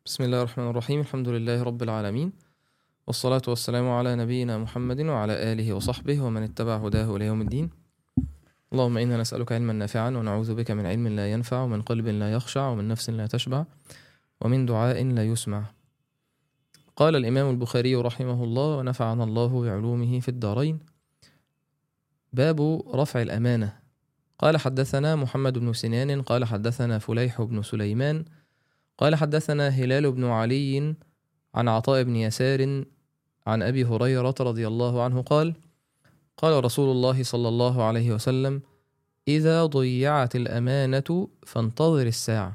بسم الله الرحمن الرحيم الحمد لله رب العالمين والصلاة والسلام على نبينا محمد وعلى آله وصحبه ومن اتبع هداه إلى يوم الدين اللهم إنا نسألك علما نافعا ونعوذ بك من علم لا ينفع ومن قلب لا يخشع ومن نفس لا تشبع ومن دعاء لا يسمع قال الإمام البخاري رحمه الله ونفعنا الله بعلومه في الدارين باب رفع الأمانة قال حدثنا محمد بن سنان قال حدثنا فليح بن سليمان قال حدثنا هلال بن علي عن عطاء بن يسار عن ابي هريره رضي الله عنه قال قال رسول الله صلى الله عليه وسلم اذا ضيعت الامانه فانتظر الساعه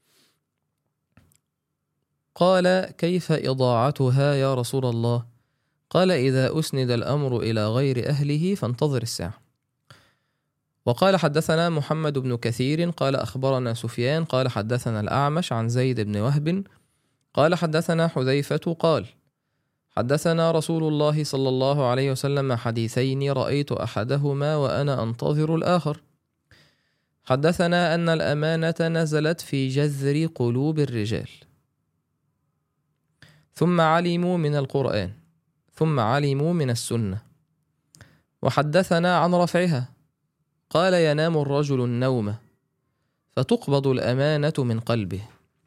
قال كيف اضاعتها يا رسول الله قال اذا اسند الامر الى غير اهله فانتظر الساعه وقال حدثنا محمد بن كثير قال أخبرنا سفيان قال حدثنا الأعمش عن زيد بن وهب قال حدثنا حذيفة قال حدثنا رسول الله صلى الله عليه وسلم حديثين رأيت أحدهما وأنا أنتظر الآخر حدثنا أن الأمانة نزلت في جذر قلوب الرجال ثم علموا من القرآن ثم علموا من السنة وحدثنا عن رفعها قال ينام الرجل النوم فتقبض الأمانة من قلبه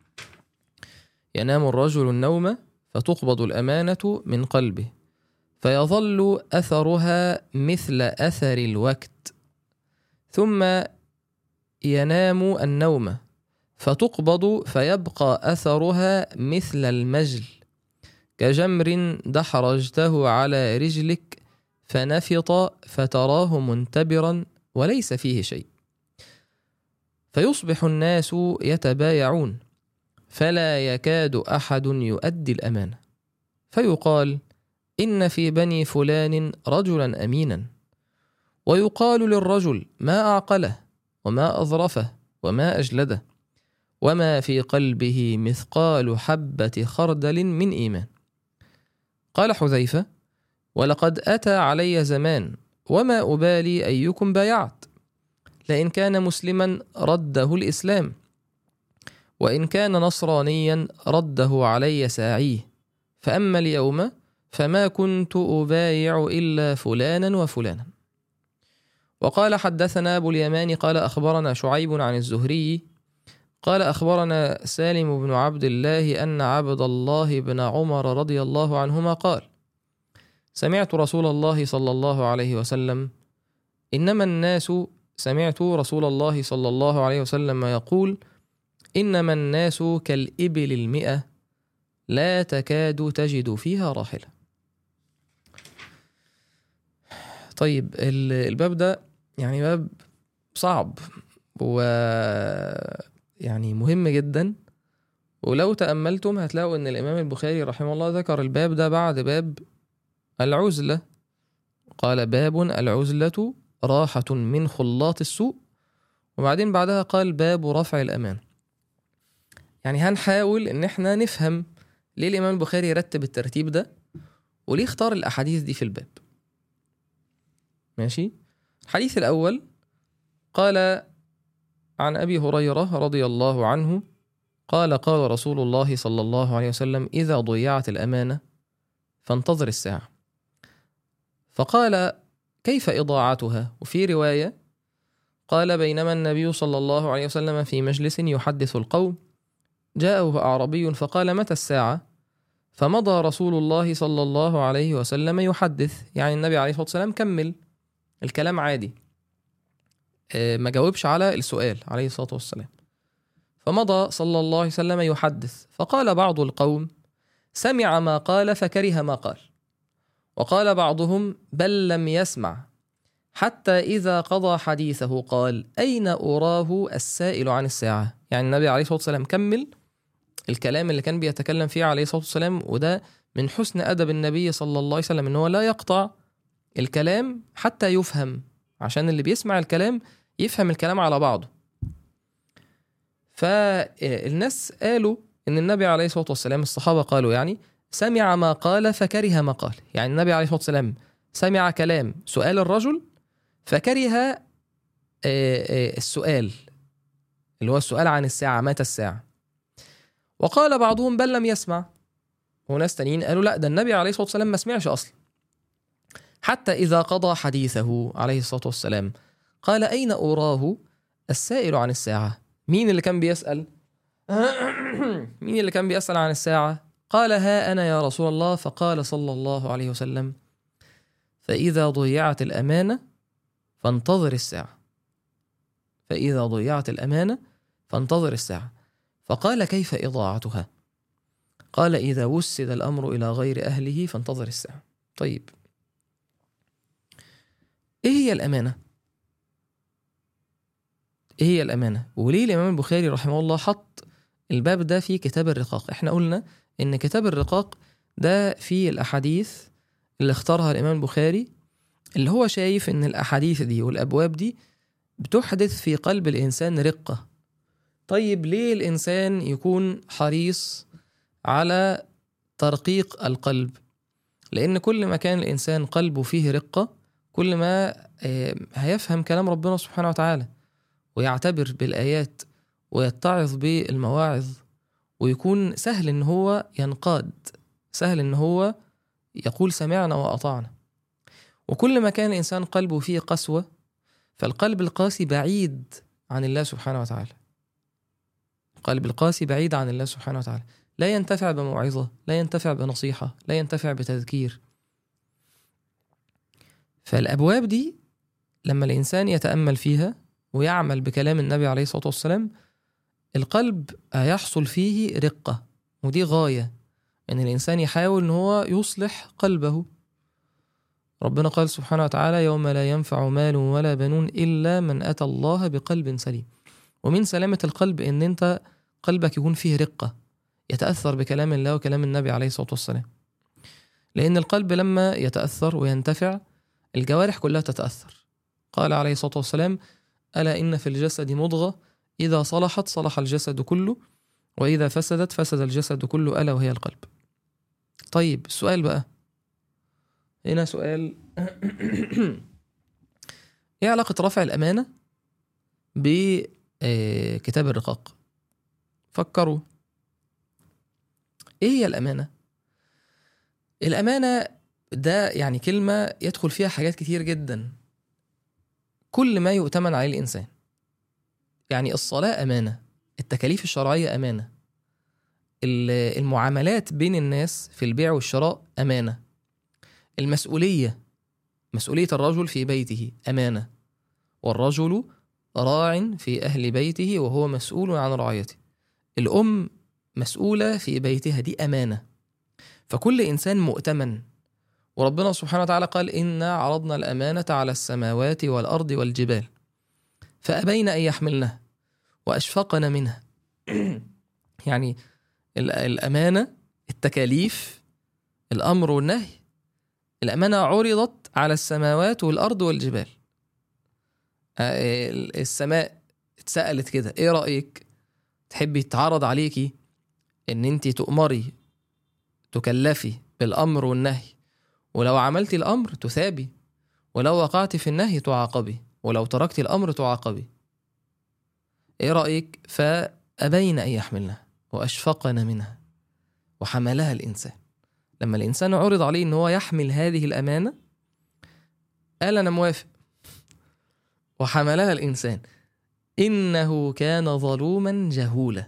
ينام الرجل النوم فتقبض الأمانة من قلبه فيظل أثرها مثل أثر الوقت ثم ينام النوم فتقبض فيبقى أثرها مثل المجل كجمر دحرجته على رجلك فنفط فتراه منتبرا وليس فيه شيء فيصبح الناس يتبايعون فلا يكاد احد يؤدي الامانه فيقال ان في بني فلان رجلا امينا ويقال للرجل ما اعقله وما اظرفه وما اجلده وما في قلبه مثقال حبه خردل من ايمان قال حذيفه ولقد اتى علي زمان وما أبالي أيكم بايعت لئن كان مسلما رده الإسلام وإن كان نصرانيا رده علي ساعيه فأما اليوم فما كنت أبايع إلا فلانا وفلانا وقال حدثنا أبو اليمان قال أخبرنا شعيب عن الزهري قال أخبرنا سالم بن عبد الله أن عبد الله بن عمر رضي الله عنهما قال سمعت رسول الله صلى الله عليه وسلم انما الناس سمعت رسول الله صلى الله عليه وسلم يقول انما الناس كالابل المئه لا تكاد تجد فيها راحله طيب الباب ده يعني باب صعب و يعني مهم جدا ولو تأملتم هتلاقوا إن الإمام البخاري رحمه الله ذكر الباب ده بعد باب العزلة قال باب العزلة راحة من خلاط السوء وبعدين بعدها قال باب رفع الأمان يعني هنحاول إن احنا نفهم ليه الإمام البخاري رتب الترتيب ده وليه اختار الأحاديث دي في الباب ماشي الحديث الأول قال عن أبي هريرة رضي الله عنه قال قال رسول الله صلى الله عليه وسلم إذا ضيعت الأمانة فانتظر الساعة فقال كيف إضاعتها وفي رواية قال بينما النبي صلى الله عليه وسلم في مجلس يحدث القوم جاءه أعربي فقال متى الساعة فمضى رسول الله صلى الله عليه وسلم يحدث يعني النبي عليه الصلاة والسلام كمل الكلام عادي ما جاوبش على السؤال عليه الصلاة والسلام فمضى صلى الله عليه وسلم يحدث فقال بعض القوم سمع ما قال فكره ما قال وقال بعضهم بل لم يسمع حتى إذا قضى حديثه قال أين أراه السائل عن الساعة يعني النبي عليه الصلاة والسلام كمل الكلام اللي كان بيتكلم فيه عليه الصلاة والسلام وده من حسن أدب النبي صلى الله عليه وسلم إن هو لا يقطع الكلام حتى يفهم عشان اللي بيسمع الكلام يفهم الكلام على بعضه فالناس قالوا إن النبي عليه الصلاة والسلام الصحابة قالوا يعني سمع ما قال فكره ما قال يعني النبي عليه الصلاة والسلام سمع كلام سؤال الرجل فكره السؤال اللي هو السؤال عن الساعة متى الساعة وقال بعضهم بل لم يسمع وناس تانيين قالوا لا ده النبي عليه الصلاة والسلام ما سمعش أصلا حتى إذا قضى حديثه عليه الصلاة والسلام قال أين أراه السائل عن الساعة مين اللي كان بيسأل مين اللي كان بيسأل عن الساعة قال ها أنا يا رسول الله فقال صلى الله عليه وسلم فإذا ضيعت الأمانة فانتظر الساعة فإذا ضيعت الأمانة فانتظر الساعة فقال كيف إضاعتها قال إذا وسد الأمر إلى غير أهله فانتظر الساعة طيب إيه هي الأمانة؟ إيه هي الأمانة؟ وليه الإمام البخاري رحمه الله حط الباب ده في كتاب الرقاق إحنا قلنا إن كتاب الرقاق ده فيه الأحاديث اللي اختارها الإمام البخاري اللي هو شايف إن الأحاديث دي والأبواب دي بتحدث في قلب الإنسان رقة طيب ليه الإنسان يكون حريص على ترقيق القلب لأن كل ما كان الإنسان قلبه فيه رقة كل ما آه، هيفهم كلام ربنا سبحانه وتعالى ويعتبر بالآيات ويتعظ بالمواعظ ويكون سهل إن هو ينقاد سهل إن هو يقول سمعنا وأطعنا وكل ما كان الإنسان قلبه فيه قسوة فالقلب القاسي بعيد عن الله سبحانه وتعالى القلب القاسي بعيد عن الله سبحانه وتعالى لا ينتفع بموعظة لا ينتفع بنصيحة لا ينتفع بتذكير فالأبواب دي لما الإنسان يتأمل فيها ويعمل بكلام النبي عليه الصلاة والسلام القلب هيحصل فيه رقة ودي غاية أن الإنسان يحاول أن هو يصلح قلبه ربنا قال سبحانه وتعالى يوم لا ينفع مال ولا بنون إلا من أتى الله بقلب سليم ومن سلامة القلب إن أنت قلبك يكون فيه رقة يتأثر بكلام الله وكلام النبي عليه الصلاة والسلام لأن القلب لما يتأثر وينتفع الجوارح كلها تتأثر قال عليه الصلاة والسلام ألا إن في الجسد مضغة إذا صلحت صلح الجسد كله وإذا فسدت فسد الجسد كله ألا وهي القلب طيب السؤال بقى هنا سؤال ايه علاقة رفع الأمانة بكتاب الرقاق فكروا ايه هي الأمانة الأمانة ده يعني كلمة يدخل فيها حاجات كتير جدا كل ما يؤتمن عليه الإنسان يعني الصلاة أمانة التكاليف الشرعية أمانة ال- المعاملات بين الناس في البيع والشراء أمانة المسؤولية مسؤولية الرجل في بيته أمانة والرجل راع في أهل بيته وهو مسؤول عن رعيته الأم مسؤولة في بيتها دي أمانة فكل إنسان مؤتمن وربنا سبحانه وتعالى قال إنا عرضنا الأمانة على السماوات والأرض والجبال فأبين أن يحملنها وأشفقن منها يعني ال- الأمانة التكاليف الأمر والنهي الأمانة عرضت على السماوات والأرض والجبال آه، ال- السماء اتسألت كده ايه رأيك تحبي يتعرض عليكي ان انت تؤمري تكلفي بالأمر والنهي ولو عملتي الأمر تثابي ولو وقعت في النهي تعاقبي ولو تركت الأمر تعاقبي ايه رأيك فأبين أن يحملنها وأشفقن منها وحملها الإنسان لما الإنسان عرض عليه إن هو يحمل هذه الأمانة قال أنا موافق وحملها الإنسان إنه كان ظلوما جهولا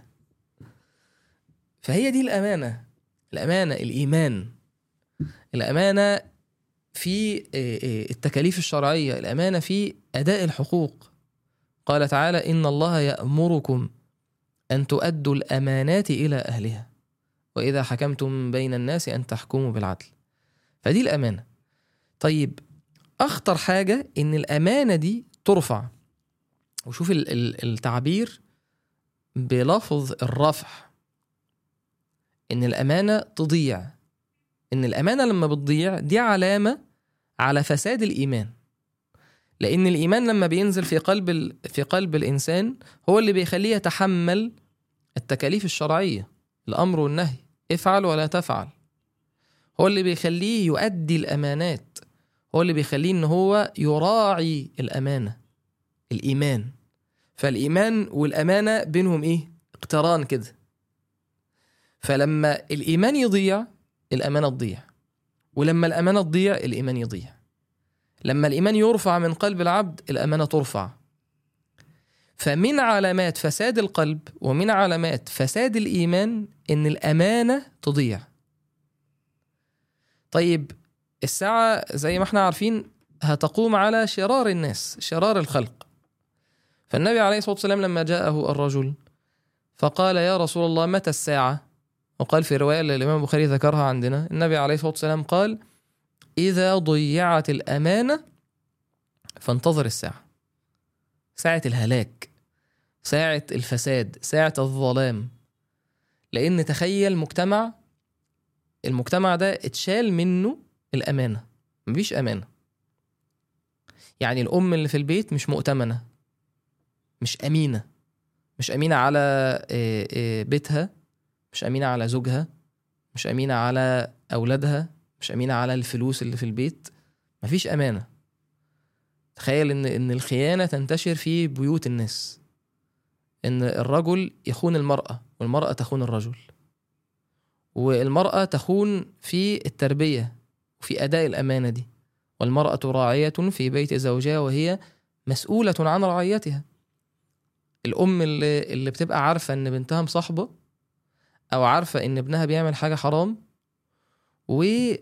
فهي دي الأمانة الأمانة الإيمان الأمانة في التكاليف الشرعية الأمانة في أداء الحقوق قال تعالى إن الله يأمركم أن تؤدوا الأمانات إلى أهلها وإذا حكمتم بين الناس أن تحكموا بالعدل فدي الأمانة طيب أخطر حاجة إن الأمانة دي ترفع وشوف ال- ال- التعبير بلفظ الرفع إن الأمانة تضيع إن الأمانة لما بتضيع دي علامة على فساد الإيمان لأن الإيمان لما بينزل في قلب ال- في قلب الإنسان هو اللي بيخليه يتحمل التكاليف الشرعية الأمر والنهي افعل ولا تفعل هو اللي بيخليه يؤدي الأمانات هو اللي بيخليه إن هو يراعي الأمانة الإيمان فالإيمان والأمانة بينهم إيه؟ اقتران كده فلما الإيمان يضيع الأمانة تضيع ولما الأمانة تضيع الإيمان يضيع لما الإيمان يرفع من قلب العبد الأمانة ترفع فمن علامات فساد القلب ومن علامات فساد الإيمان إن الأمانة تضيع طيب الساعة زي ما احنا عارفين هتقوم على شرار الناس شرار الخلق فالنبي عليه الصلاة والسلام لما جاءه الرجل فقال يا رسول الله متى الساعة وقال في رواية اللي الإمام البخاري ذكرها عندنا النبي عليه الصلاة والسلام قال إذا ضيعت الأمانة فانتظر الساعة ساعة الهلاك ساعة الفساد ساعة الظلام لأن تخيل مجتمع المجتمع ده اتشال منه الأمانة مفيش أمانة يعني الأم اللي في البيت مش مؤتمنة مش أمينة مش أمينة على آه، آه، بيتها مش أمينة على زوجها مش أمينة على أولادها مش أمينة على الفلوس اللي في البيت مفيش أمانة تخيل إن إن الخيانة تنتشر في بيوت الناس إن الرجل يخون المرأة والمرأة تخون الرجل والمرأة تخون في التربية وفي أداء الأمانة دي والمرأة راعية في بيت زوجها وهي مسؤولة عن رعيتها الأم اللي, اللي بتبقى عارفة إن بنتها مصاحبة أو عارفة إن ابنها بيعمل حاجة حرام و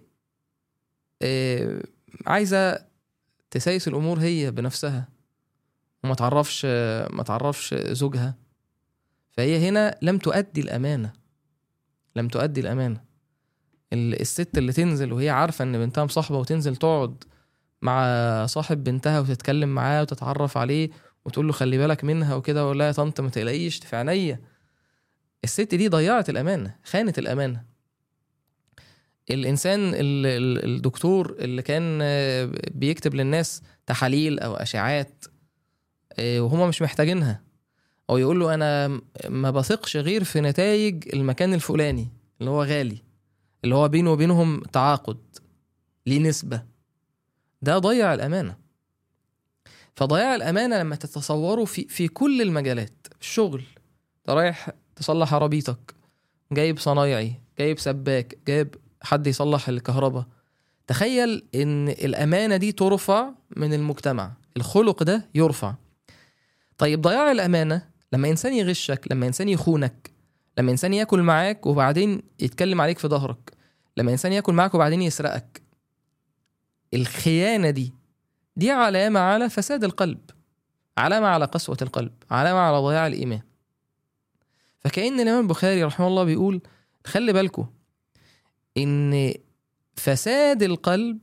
آه، عايزة تسايس الأمور هي بنفسها وما تعرفش ما تعرفش زوجها فهي هنا لم تؤدي الأمانة لم تؤدي الأمانة ال- الست اللي تنزل وهي عارفة إن بنتها مصاحبة وتنزل تقعد مع صاحب بنتها وتتكلم معاه وتتعرف عليه وتقول له خلي بالك منها وكده ولا يا طنط ما تقلقيش في عينيا الست دي ضيعت الأمانة خانت الأمانة الإنسان ال- ال- الدكتور اللي كان آه، بيكتب للناس تحاليل أو أشعات آه، وهما مش محتاجينها أو يقول له أنا ما بثقش غير في نتائج المكان الفلاني اللي هو غالي اللي هو بينه وبينهم تعاقد ليه نسبة ده ضيع الأمانة فضياع الأمانة لما تتصوره في في كل المجالات الشغل انت رايح تصلح عربيتك جايب صنايعي جايب سباك جايب حد يصلح الكهرباء تخيل ان الأمانة دي ترفع من المجتمع الخلق ده يرفع طيب ضياع الأمانة لما إنسان يغشك لما إنسان يخونك لما إنسان ياكل معاك وبعدين يتكلم عليك في ظهرك لما إنسان ياكل معاك وبعدين يسرقك الخيانة دي دي علامة على فساد القلب علامة على قسوة القلب علامة على ضياع الإيمان فكأن الإمام البخاري رحمه الله بيقول خلي بالكم إن فساد القلب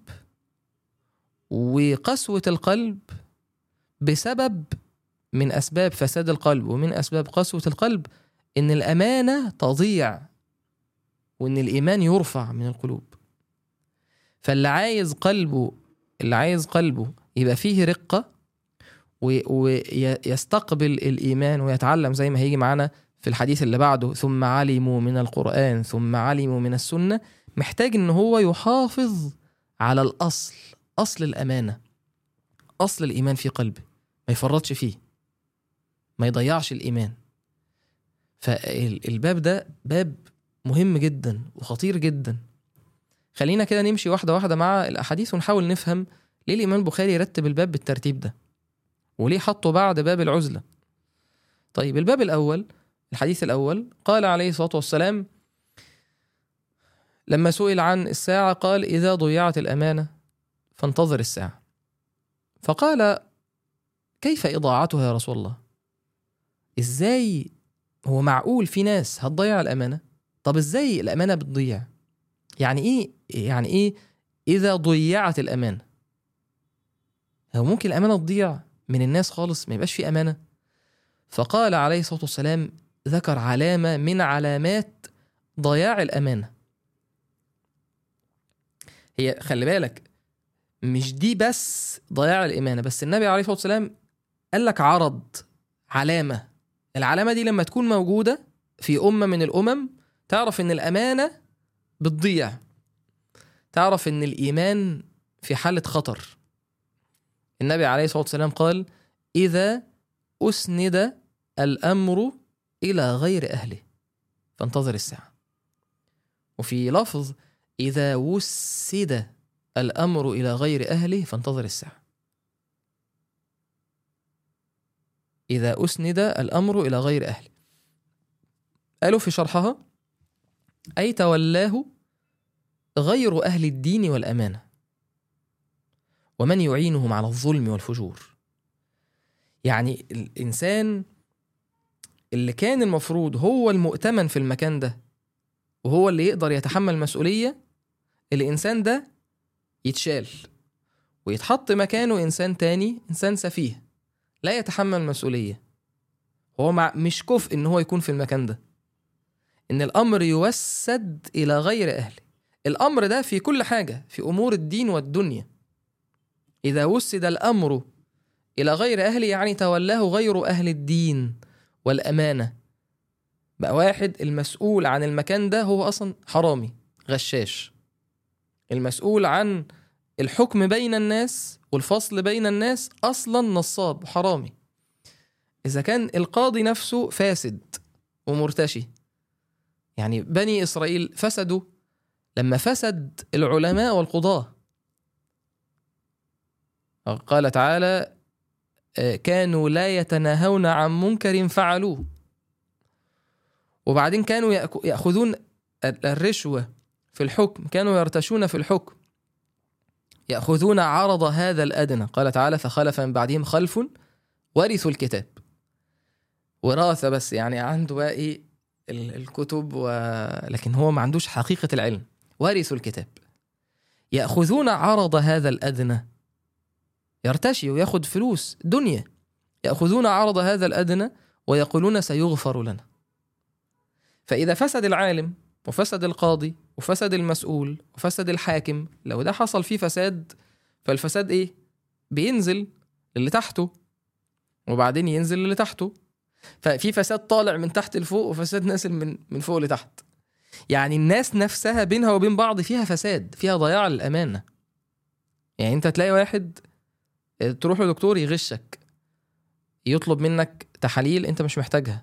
وقسوة القلب بسبب من أسباب فساد القلب ومن أسباب قسوة القلب إن الأمانة تضيع وإن الإيمان يرفع من القلوب فاللي عايز قلبه اللي عايز قلبه يبقى فيه رقة ويستقبل الإيمان ويتعلم زي ما هيجي معانا في الحديث اللي بعده ثم علموا من القرآن ثم علموا من السنة محتاج إن هو يحافظ على الأصل أصل الأمانة أصل الإيمان في قلبه ما يفرطش فيه ما يضيعش الإيمان فالباب ده باب مهم جدا وخطير جدا خلينا كده نمشي واحدة واحدة مع الأحاديث ونحاول نفهم ليه الإمام البخاري رتب الباب بالترتيب ده وليه حطه بعد باب العزلة طيب الباب الأول الحديث الأول قال عليه الصلاة والسلام لما سئل عن الساعة قال إذا ضيعت الأمانة فانتظر الساعة فقال كيف إضاعتها يا رسول الله إزاي هو معقول في ناس هتضيع الأمانة طب إزاي الأمانة بتضيع يعني إيه يعني إيه إذا ضيعت الأمانة هو ممكن الأمانة تضيع من الناس خالص ما يبقاش في أمانة فقال عليه الصلاة والسلام ذكر علامة من علامات ضياع الأمانة هي خلي بالك مش دي بس ضياع الإيمانة بس النبي عليه الصلاة والسلام قال لك عرض علامة العلامة دي لما تكون موجودة في أمة من الأمم تعرف إن الأمانة بتضيع تعرف إن الإيمان في حالة خطر النبي عليه الصلاة والسلام قال إذا أسند الأمر إلى غير أهله فانتظر الساعة وفي لفظ إذا وسد الأمر إلى غير أهله فانتظر الساعة إذا أسند الأمر إلى غير أهله قالوا في شرحها أي تولاه غير أهل الدين والأمانة ومن يعينهم على الظلم والفجور يعني الإنسان اللي كان المفروض هو المؤتمن في المكان ده وهو اللي يقدر يتحمل مسؤولية الإنسان ده يتشال ويتحط مكانه إنسان تاني إنسان سفيه لا يتحمل مسؤولية هو مع مش كفء إن هو يكون في المكان ده إن الأمر يوسد إلى غير أهله الأمر ده في كل حاجة في أمور الدين والدنيا إذا وسد الأمر إلى غير أهله يعني تولاه غير أهل الدين والأمانة بقى واحد المسؤول عن المكان ده هو أصلا حرامي غشاش المسؤول عن الحكم بين الناس والفصل بين الناس أصلا نصاب حرامي إذا كان القاضي نفسه فاسد ومرتشي يعني بني إسرائيل فسدوا لما فسد العلماء والقضاة قال تعالى كانوا لا يتناهون عن منكر فعلوه وبعدين كانوا يأخذون الرشوة في الحكم كانوا يرتشون في الحكم يأخذون عرض هذا الأدنى قال تعالى فخلف من بعدهم خلف ورثوا الكتاب وراثة بس يعني عنده بقى إيه الكتب و... لكن هو ما عندوش حقيقة العلم ورثوا الكتاب يأخذون عرض هذا الأدنى يرتشي وياخد فلوس دنيا يأخذون عرض هذا الأدنى ويقولون سيغفر لنا فإذا فسد العالم وفسد القاضي وفسد المسؤول وفسد الحاكم لو ده حصل فيه فساد فالفساد إيه؟ بينزل اللي تحته وبعدين ينزل اللي تحته ففي فساد طالع من تحت لفوق وفساد نازل من من فوق لتحت يعني الناس نفسها بينها وبين بعض فيها فساد فيها ضياع للأمانة يعني انت تلاقي واحد تروح لدكتور يغشك يطلب منك تحاليل انت مش محتاجها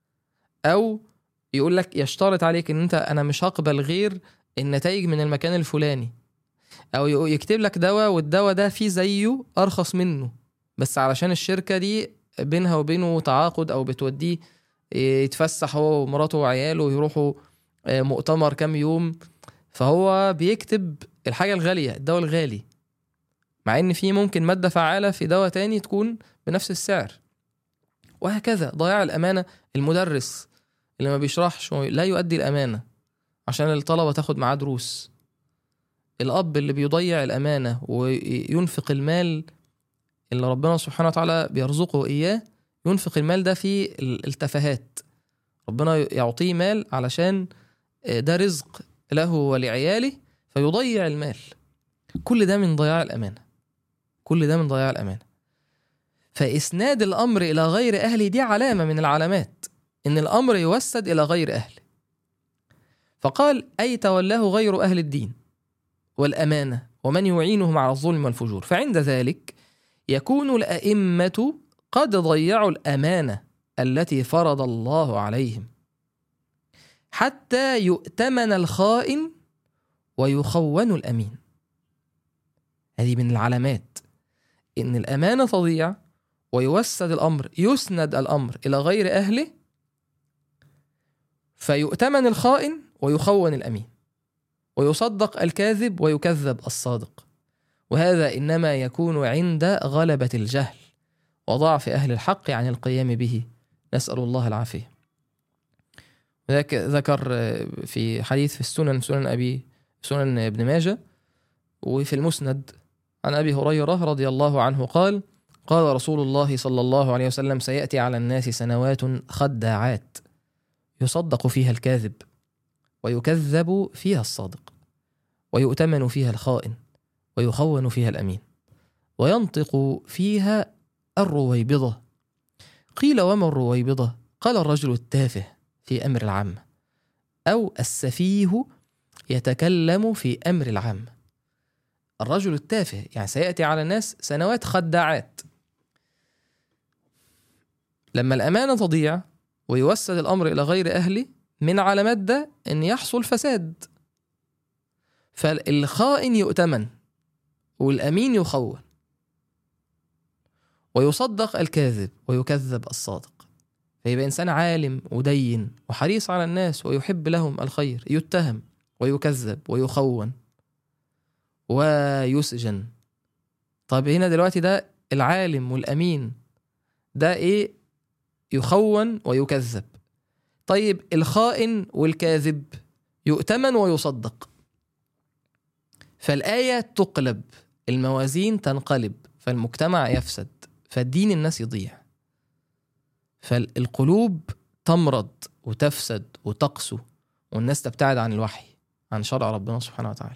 او يقول لك يشترط عليك ان انت انا مش هقبل غير النتائج من المكان الفلاني او يكتب لك دواء والدواء ده فيه زيه ارخص منه بس علشان الشركه دي بينها وبينه تعاقد او بتوديه يتفسح هو ومراته وعياله ويروحوا مؤتمر كام يوم فهو بيكتب الحاجه الغاليه الدواء الغالي مع ان في ممكن ماده فعاله في دواء تاني تكون بنفس السعر وهكذا ضياع الامانه المدرس اللي ما بيشرحش لا يؤدي الامانه عشان الطلبه تاخد معاه دروس الاب اللي بيضيع الامانه وينفق المال اللي ربنا سبحانه وتعالى بيرزقه اياه ينفق المال ده في التفاهات ربنا يعطيه مال علشان ده رزق له ولعياله فيضيع المال كل ده من ضياع الامانه كل ده من ضياع الامانه فاسناد الامر الى غير اهله دي علامه من العلامات ان الامر يوسد الى غير اهله فقال اي تولاه غير اهل الدين والامانه ومن يعينهم على الظلم والفجور فعند ذلك يكون الائمه قد ضيعوا الامانه التي فرض الله عليهم حتى يؤتمن الخائن ويخون الامين هذه من العلامات ان الامانه تضيع ويوسد الامر يسند الامر الى غير اهله فيؤتمن الخائن ويخون الامين ويصدق الكاذب ويكذب الصادق وهذا انما يكون عند غلبه الجهل وضعف اهل الحق عن القيام به نسال الله العافيه ذكر في حديث في السنن سنن ابي سنن ابن ماجه وفي المسند عن ابي هريره رضي الله عنه قال قال رسول الله صلى الله عليه وسلم سياتي على الناس سنوات خداعات يصدق فيها الكاذب ويكذب فيها الصادق ويؤتمن فيها الخائن ويخون فيها الامين وينطق فيها الرويبضه قيل وما الرويبضه قال الرجل التافه في امر العامه او السفيه يتكلم في امر العامه الرجل التافه يعني سياتي على الناس سنوات خداعات لما الامانه تضيع ويوسد الامر الى غير اهله من علامات ده ان يحصل فساد فالخائن يؤتمن والأمين يخون ويصدق الكاذب ويكذب الصادق فيبقى إنسان عالم ودين وحريص على الناس ويحب لهم الخير يتهم ويكذب ويخون ويسجن طب هنا دلوقتي ده العالم والأمين ده إيه يخون ويكذب طيب الخائن والكاذب يؤتمن ويصدق فالآية تقلب الموازين تنقلب فالمجتمع يفسد فالدين الناس يضيع فالقلوب تمرض وتفسد وتقسو والناس تبتعد عن الوحي عن شرع ربنا سبحانه وتعالى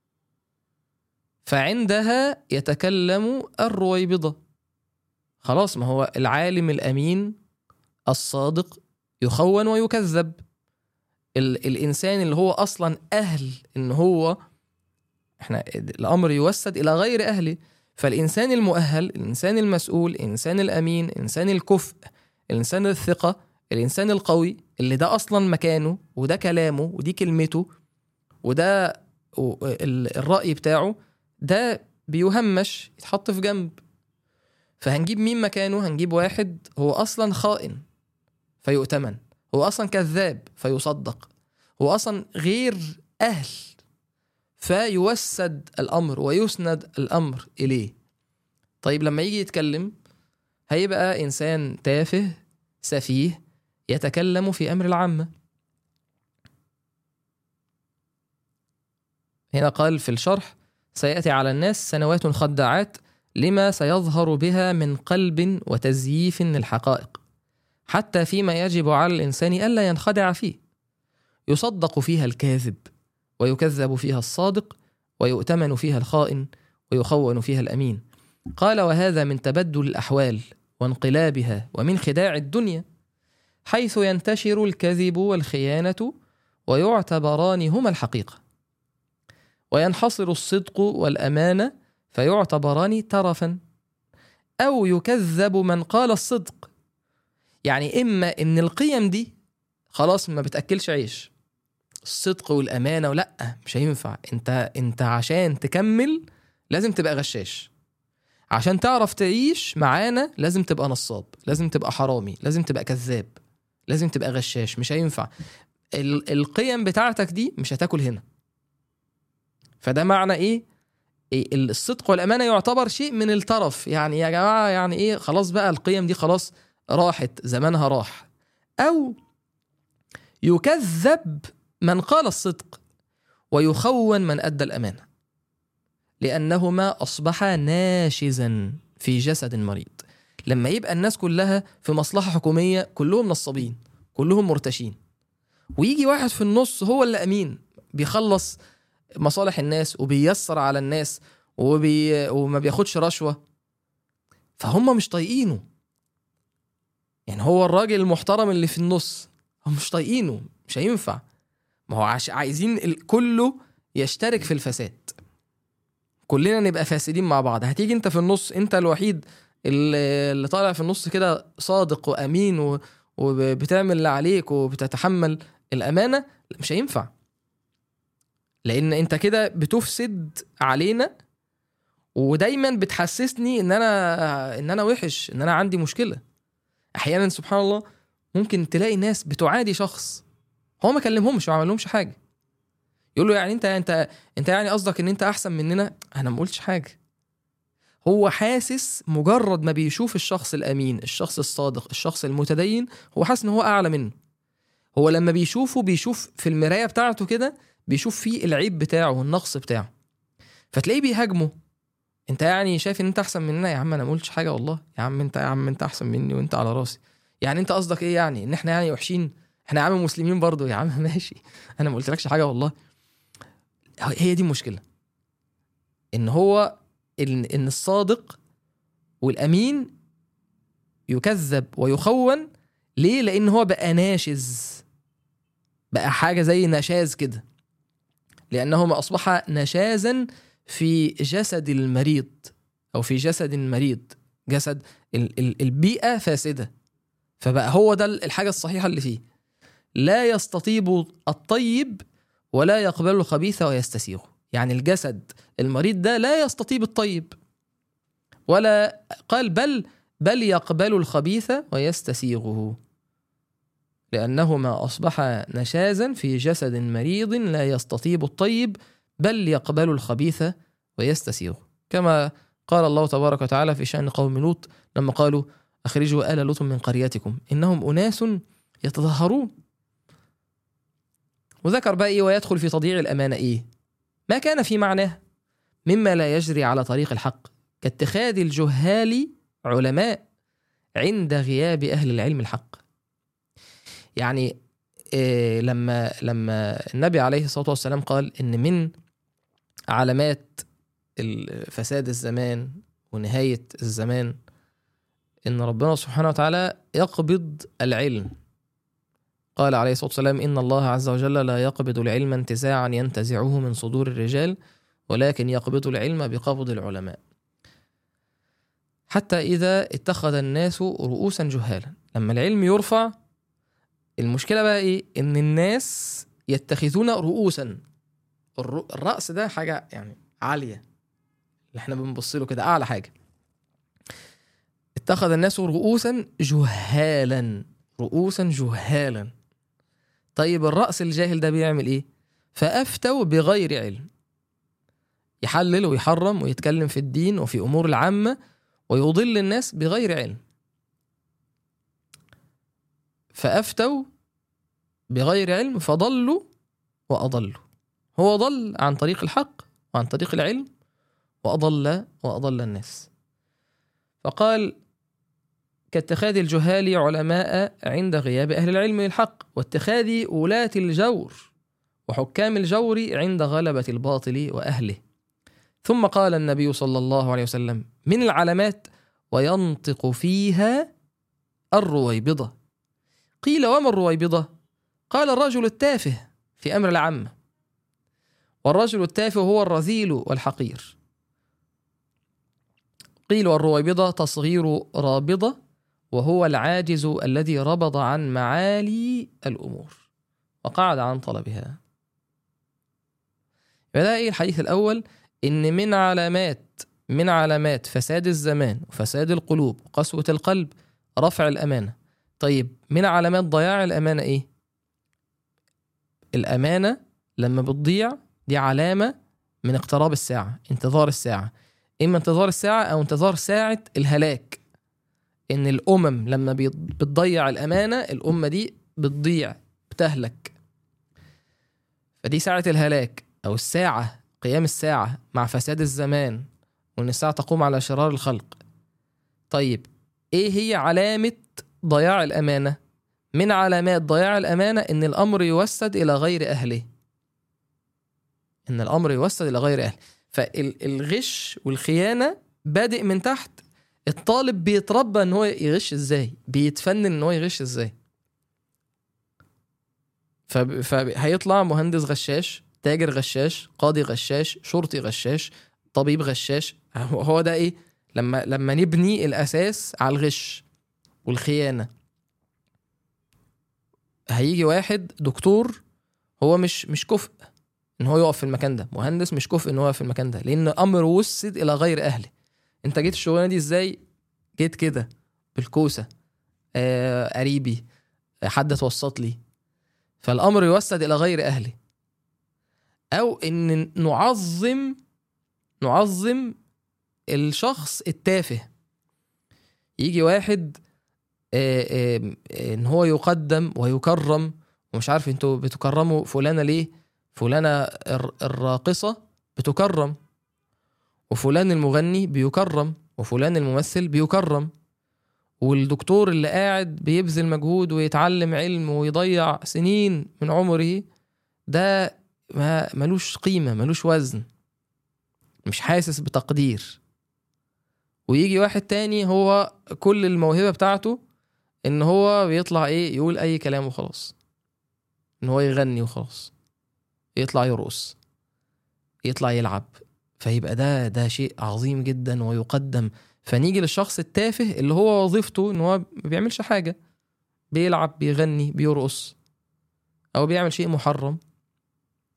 فعندها يتكلم الرويبضة خلاص ما هو العالم الأمين الصادق يخون ويكذب ال الإنسان اللي هو أصلا أهل إن هو احنا الأمر يوسد إلى غير أهله فالإنسان المؤهل الإنسان المسؤول الإنسان الأمين الإنسان الكفء الإنسان الثقة الإنسان القوي اللي ده أصلا مكانه وده كلامه ودي كلمته وده الرأي بتاعه ده بيهمش يتحط في جنب فهنجيب مين مكانه هنجيب واحد هو أصلا خائن فيؤتمن هو أصلا كذاب فيصدق هو أصلا غير أهل فيوسد الأمر ويسند الأمر إليه طيب لما يجي يتكلم هيبقى إنسان تافه سفيه يتكلم في أمر العامة هنا قال في الشرح سيأتي على الناس سنوات خداعات لما سيظهر بها من قلب وتزييف للحقائق حتى فيما يجب على الإنسان ألا ينخدع فيه يصدق فيها الكاذب ويكذب فيها الصادق ويؤتمن فيها الخائن ويخون فيها الأمين قال وهذا من تبدل الأحوال وانقلابها ومن خداع الدنيا حيث ينتشر الكذب والخيانة ويعتبران هما الحقيقة وينحصر الصدق والأمانة فيعتبران ترفا أو يكذب من قال الصدق يعني إما إن القيم دي خلاص ما بتأكلش عيش الصدق والأمانة ولا مش هينفع أنت أنت عشان تكمل لازم تبقى غشاش عشان تعرف تعيش معانا لازم تبقى نصاب لازم تبقى حرامي لازم تبقى كذاب لازم تبقى غشاش مش هينفع القيم بتاعتك دي مش هتاكل هنا فده معنى ايه الصدق والامانه يعتبر شيء من الترف يعني يا جماعه يعني ايه خلاص بقى القيم دي خلاص راحت زمانها راح او يكذب من قال الصدق ويخون من ادى الامانه لانهما اصبحا ناشزا في جسد مريض لما يبقى الناس كلها في مصلحه حكوميه كلهم نصابين كلهم مرتشين ويجي واحد في النص هو اللي امين بيخلص مصالح الناس وبييسر على الناس وبي... وما بياخدش رشوه فهم مش طايقينه يعني هو الراجل المحترم اللي في النص هم مش طايقينه مش هينفع ما هو عش... عايزين ال... كله يشترك في الفساد كلنا نبقى فاسدين مع بعض هتيجي انت في النص انت الوحيد اللي, اللي طالع في النص كده صادق وامين و... وبتعمل اللي عليك وبتتحمل الامانه مش هينفع لان انت كده بتفسد علينا ودايما بتحسسني ان انا ان انا وحش ان انا عندي مشكله احيانا سبحان الله ممكن تلاقي ناس بتعادي شخص هو ما كلمهمش وما عملهمش حاجه يقول له يعني انت انت انت يعني قصدك ان انت احسن مننا انا ما قلتش حاجه هو حاسس مجرد ما بيشوف الشخص الامين الشخص الصادق الشخص المتدين هو حاسس ان هو اعلى منه هو لما بيشوفه بيشوف في المرايه بتاعته كده بيشوف فيه العيب بتاعه والنقص بتاعه فتلاقيه بيهاجمه انت يعني شايف ان انت احسن مننا يا عم انا ما قلتش حاجه والله يا عم انت يا عم انت احسن مني وانت على راسي يعني انت قصدك ايه يعني ان احنا يعني وحشين احنا يا عم مسلمين برضه يا عم ماشي انا ما قلتلكش حاجه والله هي دي المشكله ان هو ان ان الصادق والامين يكذب ويخون ليه لان هو بقى ناشز بقى حاجه زي نشاز كده لانهما اصبح نشازا في جسد المريض او في جسد مريض جسد البيئه فاسده فبقى هو ده الحاجه الصحيحه اللي فيه لا يستطيب الطيب ولا يقبل الخبيث ويستسيغه يعني الجسد المريض ده لا يستطيب الطيب ولا قال بل بل يقبل الخبيث ويستسيغه لأنه ما أصبح نشازا في جسد مريض لا يستطيب الطيب بل يقبل الخبيث ويستسيغه كما قال الله تبارك وتعالى في شأن قوم لوط لما قالوا أخرجوا آل لوط من قريتكم إنهم أناس يتظاهرون وذكر بقى إيه ويدخل في تضييع الأمانة إيه ما كان في معناه مما لا يجري على طريق الحق كاتخاذ الجهال علماء عند غياب أهل العلم الحق يعني إيه لما لما النبي عليه الصلاة والسلام قال إن من علامات فساد الزمان ونهاية الزمان إن ربنا سبحانه وتعالى يقبض العلم قال عليه الصلاة والسلام إن الله عز وجل لا يقبض العلم انتزاعا ينتزعه من صدور الرجال ولكن يقبض العلم بقبض العلماء حتى إذا اتخذ الناس رؤوسا جهالا لما العلم يرفع المشكلة بقى إيه إن الناس يتخذون رؤوسا الرأس ده حاجة يعني عالية اللي احنا بنبص له كده أعلى حاجة اتخذ الناس رؤوسا جهالا رؤوسا جهالا طيب الرأس الجاهل ده بيعمل ايه فأفتوا بغير علم يحلل ويحرم ويتكلم في الدين وفي أمور العامة ويضل الناس بغير علم فأفتوا بغير علم فضلوا وأضلوا هو ضل عن طريق الحق وعن طريق العلم وأضل وأضل الناس فقال كاتخاذ الجهال علماء عند غياب أهل العلم الحق واتخاذ ولاة الجور وحكام الجور عند غلبة الباطل وأهله ثم قال النبي صلى الله عليه وسلم من العلامات وينطق فيها الرويبضة قيل وما الرويبضة؟ قال الرجل التافه في أمر العامة والرجل التافه هو الرذيل والحقير قيل والرويبضة تصغير رابضة وهو العاجز الذي ربض عن معالي الأمور وقعد عن طلبها فده إيه الحديث الأول إن من علامات من علامات فساد الزمان وفساد القلوب وقسوة القلب رفع الأمانة طيب من علامات ضياع الأمانة إيه؟ الأمانة لما بتضيع دي علامة من اقتراب الساعة انتظار الساعة إما انتظار الساعة أو انتظار ساعة الهلاك إن الأمم لما بتضيع الأمانة الأمة دي بتضيع بتهلك فدي ساعة الهلاك أو الساعة قيام الساعة مع فساد الزمان وإن الساعة تقوم على شرار الخلق طيب إيه هي علامة ضياع الأمانة؟ من علامات ضياع الأمانة إن الأمر يوسد إلى غير أهله إن الأمر يوسد إلى غير أهله فالغش والخيانة بادئ من تحت الطالب بيتربى ان هو يغش ازاي بيتفنن ان هو يغش ازاي فهيطلع مهندس غشاش تاجر غشاش قاضي غشاش شرطي غشاش طبيب غشاش هو ده ايه لما لما نبني الاساس على الغش والخيانه هيجي واحد دكتور هو مش مش كفء ان هو يقف في المكان ده مهندس مش كفء ان هو يقف في المكان ده لان امر وسد الى غير اهله انت جيت الشغلانه دي ازاي جيت كده بالكوسه آه قريبي حد توسط لي فالامر يوسد الى غير اهله او ان نعظم نعظم الشخص التافه يجي واحد آه آه ان هو يقدم ويكرم ومش عارف انتوا بتكرموا فلانه ليه فلانه الراقصه بتكرم وفلان المغني بيكرم وفلان الممثل بيكرم والدكتور اللي قاعد بيبذل مجهود ويتعلم علم ويضيع سنين من عمره ده ما ملوش قيمة ملوش وزن مش حاسس بتقدير ويجي واحد تاني هو كل الموهبة بتاعته ان هو بيطلع ايه يقول اي كلام وخلاص ان هو يغني وخلاص يطلع يرقص يطلع يلعب فيبقى ده ده شيء عظيم جدا ويقدم فنيجي للشخص التافه اللي هو وظيفته ان هو ما بيعملش حاجه بيلعب بيغني بيرقص او بيعمل شيء محرم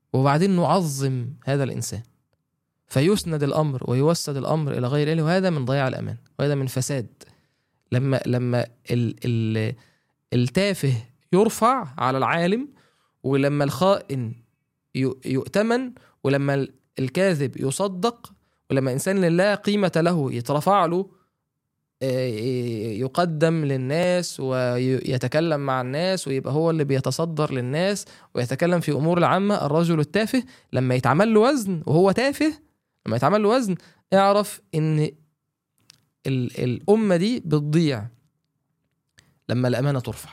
وبعدين نعظم هذا الإنسان فيسند الأمر ويوسد الأمر إلى غير أهله وهذا من ضياع الأمان وهذا من فساد لما لما ال ال التافه يرفع على العالم ولما الخائن ي- يؤتمن ولما الكاذب يصدق ولما إنسان لا قيمة له يترفع له آه، يقدم للناس ويتكلم مع الناس ويبقى هو اللي بيتصدر للناس ويتكلم في امور العامه الرجل التافه لما يتعمل له وزن وهو تافه لما يتعمل له وزن اعرف ان ال- الامه دي بتضيع لما الامانه ترفع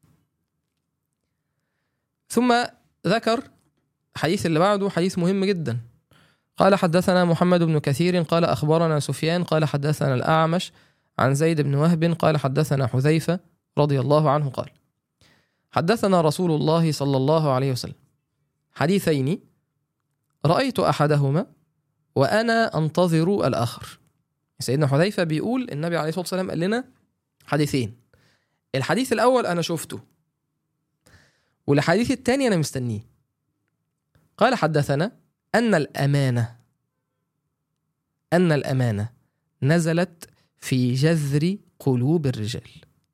ثم ذكر حديث اللي بعده حديث مهم جدا قال حدثنا محمد بن كثير قال اخبرنا سفيان قال حدثنا الاعمش عن زيد بن وهب قال حدثنا حذيفه رضي الله عنه قال حدثنا رسول الله صلى الله عليه وسلم حديثين رايت احدهما وانا انتظر الاخر سيدنا حذيفه بيقول النبي عليه الصلاه والسلام قال لنا حديثين الحديث الاول انا شفته والحديث الثاني انا مستنيه قال حدثنا ان الامانه ان الامانه نزلت في جذر قلوب الرجال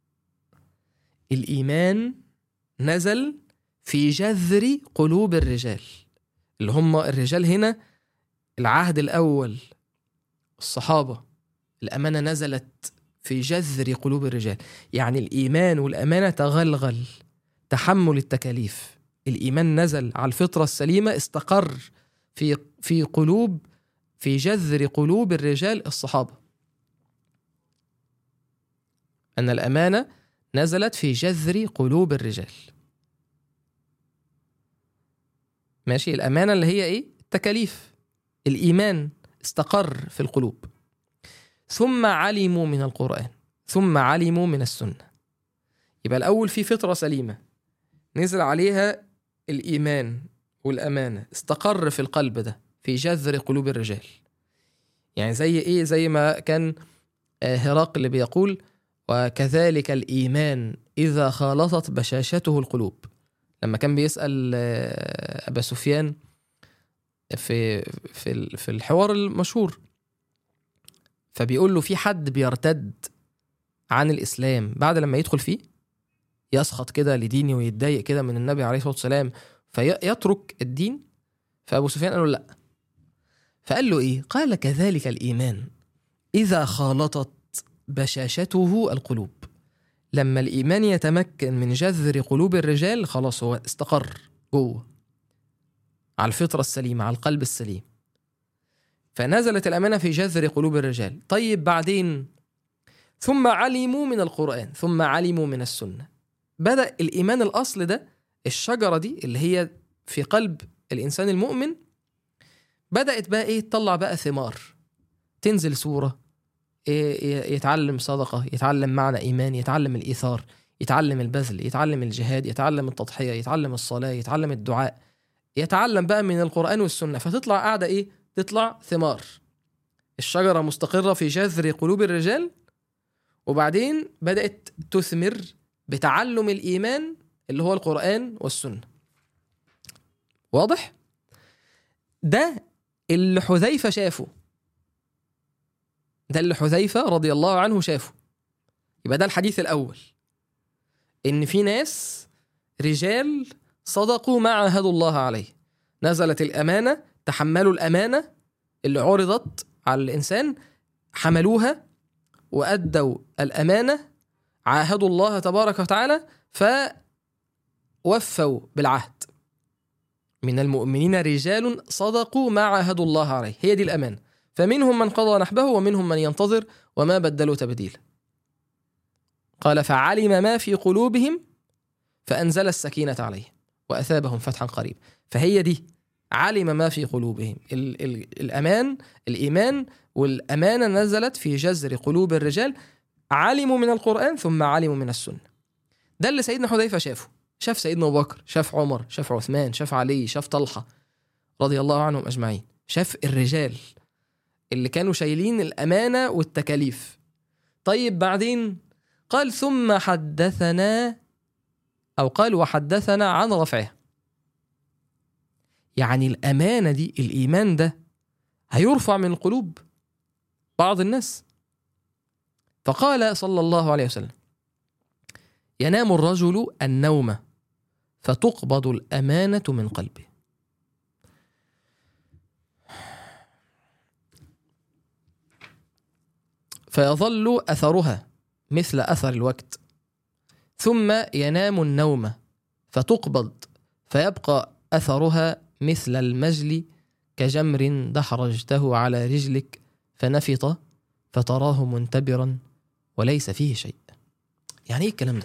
الايمان نزل في جذر قلوب الرجال اللي هم الرجال هنا العهد الاول الصحابه الامانه نزلت في جذر قلوب الرجال يعني الايمان والامانه تغلغل تحمل التكاليف الايمان نزل على الفطره السليمه استقر في في قلوب في جذر قلوب الرجال الصحابه ان الامانه نزلت في جذر قلوب الرجال ماشي الامانه اللي هي ايه التكاليف الايمان استقر في القلوب ثم علموا من القران ثم علموا من السنه يبقى الاول في فطره سليمه نزل عليها الايمان والامانه استقر في القلب ده في جذر قلوب الرجال يعني زي ايه زي ما كان آه، هرقل بيقول وكذلك الايمان اذا خالطت بشاشته القلوب لما كان بيسال آه، ابا سفيان في في ال- في الحوار المشهور فبيقول له في حد بيرتد عن الاسلام بعد لما يدخل فيه يسخط كده لديني ويتضايق كده من النبي عليه الصلاه والسلام فيترك الدين فابو سفيان قال له لا فقال له ايه قال كذلك الايمان اذا خالطت بشاشته القلوب لما الايمان يتمكن من جذر قلوب الرجال خلاص هو استقر جوه على الفطره السليمه على القلب السليم فنزلت الامانه في جذر قلوب الرجال طيب بعدين ثم علموا من القران ثم علموا من السنه بدا الايمان الاصل ده الشجره دي اللي هي في قلب الانسان المؤمن بدات بقى ايه تطلع بقى ثمار تنزل سوره إيه يتعلم صدقه يتعلم معنى ايمان يتعلم الايثار يتعلم البذل يتعلم الجهاد يتعلم التضحيه يتعلم الصلاه يتعلم الدعاء يتعلم بقى من القران والسنه فتطلع قاعده ايه تطلع ثمار الشجره مستقره في جذر قلوب الرجال وبعدين بدات تثمر بتعلم الايمان اللي هو القران والسنه واضح ده اللي حذيفه شافه ده اللي حذيفه رضي الله عنه شافه يبقى ده الحديث الاول ان في ناس رجال صدقوا ما عاهدوا الله عليه نزلت الامانه تحملوا الامانه اللي عرضت على الانسان حملوها وادوا الامانه عاهدوا الله تبارك وتعالى فوفوا بالعهد من المؤمنين رجال صدقوا ما عاهدوا الله عليه هي دي الامانه فمنهم من قضى نحبه ومنهم من ينتظر وما بدلوا تبديلا قال فعلم ما في قلوبهم فانزل السكينه عليهم واثابهم فتحا قريبا فهي دي علم ما في قلوبهم ال ال الامان الايمان والامانه نزلت في جذر قلوب الرجال علموا من القران ثم علموا من السنه ده اللي سيدنا حذيفه شافه شاف سيدنا ابو بكر شاف عمر شاف عثمان شاف علي شاف طلحه رضي الله عنهم اجمعين شاف الرجال اللي كانوا شايلين الامانه والتكاليف طيب بعدين قال ثم حدثنا او قال وحدثنا عن رفعه يعني الامانه دي الايمان ده هيرفع من القلوب بعض الناس فقال صلى الله عليه وسلم ينام الرجل النوم فتقبض الامانه من قلبه فيظل اثرها مثل اثر الوقت ثم ينام النوم فتقبض فيبقى اثرها مثل المجل كجمر دحرجته على رجلك فنفط فتراه منتبرا وليس فيه شيء يعني ايه الكلام ده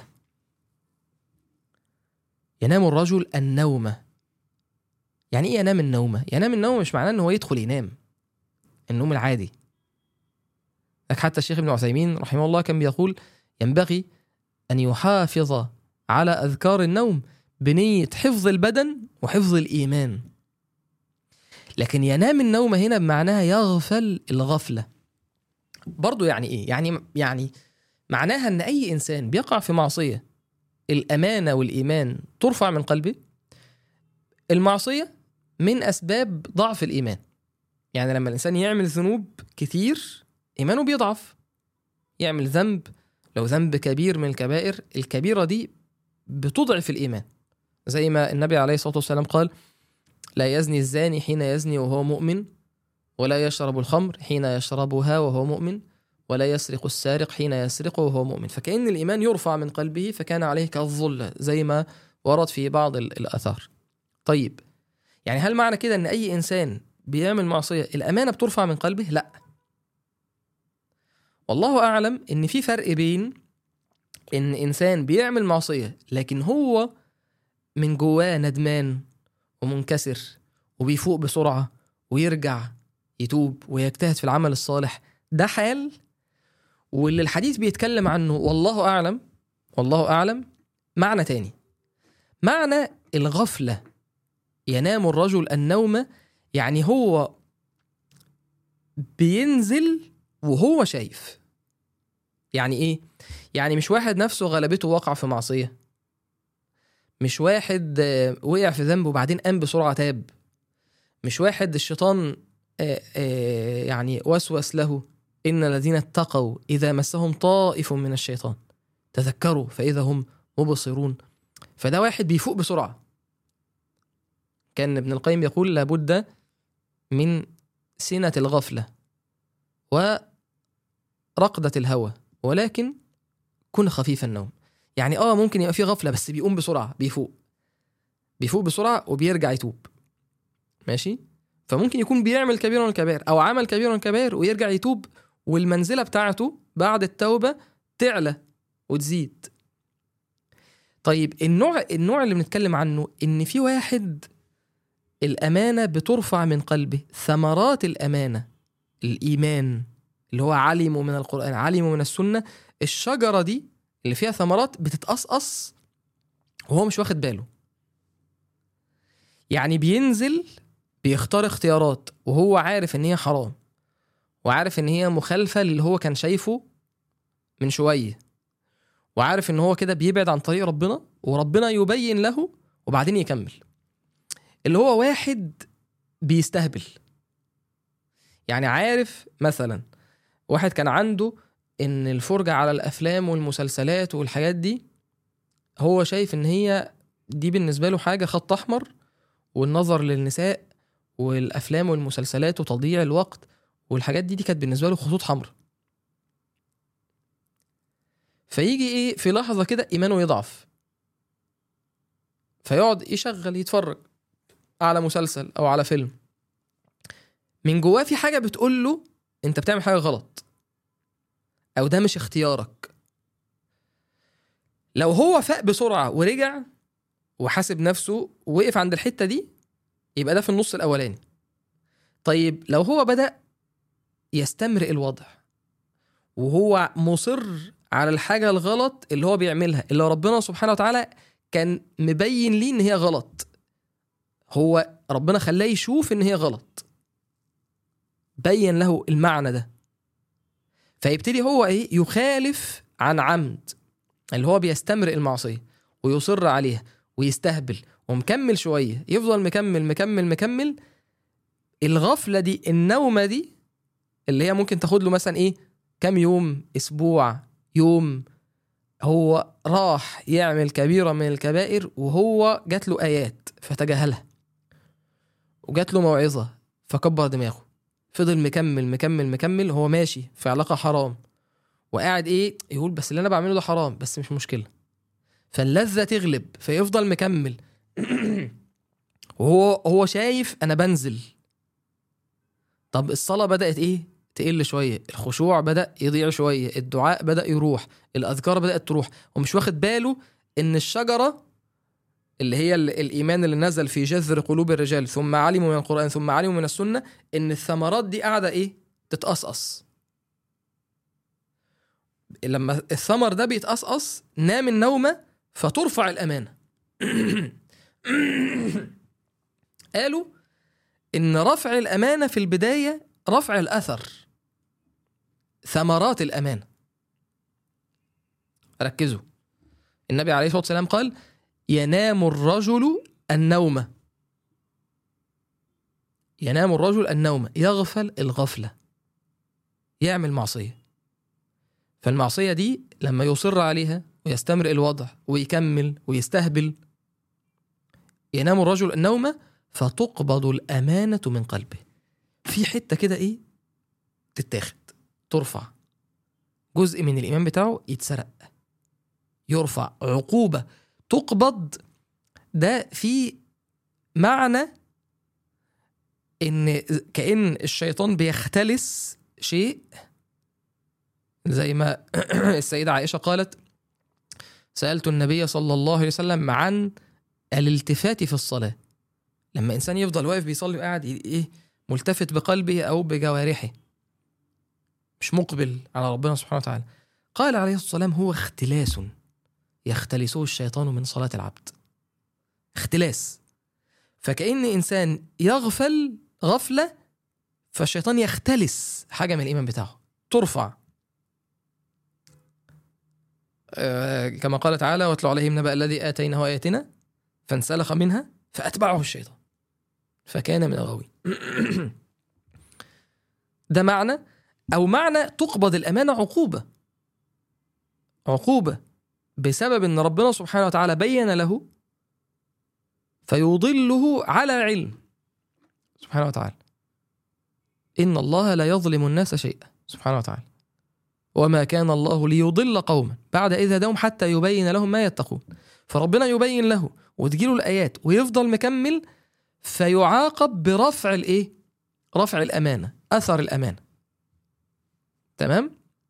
ينام الرجل النوم يعني ايه ينام النوم ينام النوم مش معناه ان هو يدخل ينام النوم العادي لك حتى الشيخ ابن عثيمين رحمه الله كان بيقول ينبغي ان يحافظ على اذكار النوم بنيه حفظ البدن وحفظ الايمان لكن ينام النوم هنا بمعناها يغفل الغفله برضو يعني ايه يعني يعني معناها ان اي انسان بيقع في معصيه الامانه والايمان ترفع من قلبه المعصيه من اسباب ضعف الايمان يعني لما الانسان يعمل ذنوب كتير ايمانه بيضعف يعمل ذنب لو ذنب كبير من الكبائر الكبيره دي بتضعف الايمان زي ما النبي عليه الصلاه والسلام قال لا يزني الزاني حين يزني وهو مؤمن ولا يشرب الخمر حين يشربها وهو مؤمن ولا يسرق السارق حين يسرق وهو مؤمن فكأن الإيمان يرفع من قلبه فكان عليه كالظل زي ما ورد في بعض ال- الآثار طيب يعني هل معنى كده أن أي إنسان بيعمل معصية الأمانة بترفع من قلبه؟ لا والله أعلم إن في فرق بين إن إنسان بيعمل معصية لكن هو من جواه ندمان ومنكسر وبيفوق بسرعة ويرجع يتوب ويجتهد في العمل الصالح ده حال واللي الحديث بيتكلم عنه والله أعلم والله أعلم معنى تاني معنى الغفلة ينام الرجل النوم يعني هو بينزل وهو شايف يعني ايه يعني مش واحد نفسه غلبته وقع في معصية مش واحد آه، وقع في ذنب وبعدين قام بسرعة تاب مش واحد الشيطان آه، آه، يعني وسوس له إن الذين اتقوا إذا مسهم طائف من الشيطان تذكروا فإذا هم مبصرون فده واحد بيفوق بسرعة كان ابن القيم يقول لابد من سنة الغفلة ورقدة الهوى ولكن كن خفيف النوم يعني اه ممكن يبقى في غفلة بس بيقوم بسرعة بيفوق بيفوق بسرعة وبيرجع يتوب ماشي فممكن يكون بيعمل كبير من الكبائر او عمل كبير من الكبائر ويرجع يتوب والمنزله بتاعته بعد التوبه تعلى وتزيد طيب النوع النوع اللي بنتكلم عنه ان في واحد الامانه بترفع من قلبه ثمرات الامانه الايمان اللي هو علمه من القران علمه من السنه الشجره دي اللي فيها ثمرات بتتقصقص وهو مش واخد باله يعني بينزل بيختار اختيارات وهو عارف ان هي حرام وعارف ان هي مخالفه للي هو كان شايفه من شويه وعارف ان هو كده بيبعد عن طريق ربنا وربنا يبين له وبعدين يكمل اللي هو واحد بيستهبل يعني عارف مثلا واحد كان عنده ان الفرجه على الافلام والمسلسلات والحاجات دي هو شايف ان هي دي بالنسبه له حاجه خط احمر والنظر للنساء والافلام والمسلسلات وتضييع الوقت والحاجات دي دي كانت بالنسبه له خطوط حمراء فيجي ايه في لحظه كده ايمانه يضعف فيقعد يشغل يتفرج على مسلسل او على فيلم من جواه في حاجه بتقول له انت بتعمل حاجه غلط او ده مش اختيارك لو هو فاق بسرعه ورجع وحاسب نفسه ووقف عند الحته دي يبقى ده في النص الاولاني طيب لو هو بدا يستمرئ الوضع وهو مصر على الحاجه الغلط اللي هو بيعملها اللي ربنا سبحانه وتعالى كان مبين ليه ان هي غلط هو ربنا خلاه يشوف ان هي غلط بين له المعنى ده فيبتدي هو ايه يخالف عن عمد اللي هو بيستمرئ المعصيه ويصر عليها ويستهبل ومكمل شويه يفضل مكمل مكمل مكمل الغفله دي النومه دي اللي هي ممكن تاخد له مثلا ايه كام يوم اسبوع يوم هو راح يعمل كبيره من الكبائر وهو جات له ايات فتجاهلها وجات له موعظه فكبر دماغه فضل مكمل مكمل مكمل هو ماشي في علاقه حرام وقاعد ايه يقول بس اللي انا بعمله ده حرام بس مش مشكله فاللذه تغلب فيفضل مكمل وهو هو شايف انا بنزل طب الصلاه بدات ايه تقل شويه الخشوع بدا يضيع شويه الدعاء بدا يروح الاذكار بدات تروح ومش واخد باله ان الشجره اللي هي ال- الايمان اللي نزل في جذر قلوب الرجال ثم علموا من القران ثم علموا من السنه ان الثمرات دي قاعده ايه تتقصقص لما الثمر ده بيتقصقص نام النومه فترفع الامانه قالوا ان رفع الامانه في البدايه رفع الاثر ثمرات الامانه ركزوا النبي عليه الصلاه والسلام قال ينام الرجل النوم ينام الرجل النوم يغفل الغفله يعمل معصيه فالمعصيه دي لما يصر عليها ويستمر الوضع ويكمل ويستهبل ينام الرجل النوم فتقبض الامانه من قلبه في حته كده ايه تتاخد ترفع جزء من الايمان بتاعه يتسرق يرفع عقوبه تقبض ده في معنى ان كان الشيطان بيختلس شيء زي ما السيده عائشه قالت سالت النبي صلى الله عليه وسلم عن الالتفات في الصلاه لما انسان يفضل واقف بيصلي وقاعد ايه ملتفت بقلبه او بجوارحه مش مقبل على ربنا سبحانه وتعالى قال عليه الصلاه والسلام هو اختلاس يختلسه الشيطان من صلاه العبد اختلاس فكأن إنسان يغفل غفلة فالشيطان يختلس حاجة من الإيمان بتاعه ترفع آه، كما قال تعالى واتلو عليهم نبأ الذي آتيناه آياتنا فانسلخ منها فأتبعه الشيطان فكان من الغاوين ده معنى أو معنى تقبض الأمانة عقوبة عقوبة بسبب أن ربنا سبحانه وتعالى بين له فيضله على علم سبحانه وتعالى إن الله لا يظلم الناس شيئا سبحانه وتعالى وما كان الله ليضل قوما بعد إذ هداهم حتى يبين لهم ما يتقون فربنا يبين له وتجيله الآيات ويفضل مكمل فيعاقب برفع الإيه؟ رفع الأمانة أثر الأمانة تمام؟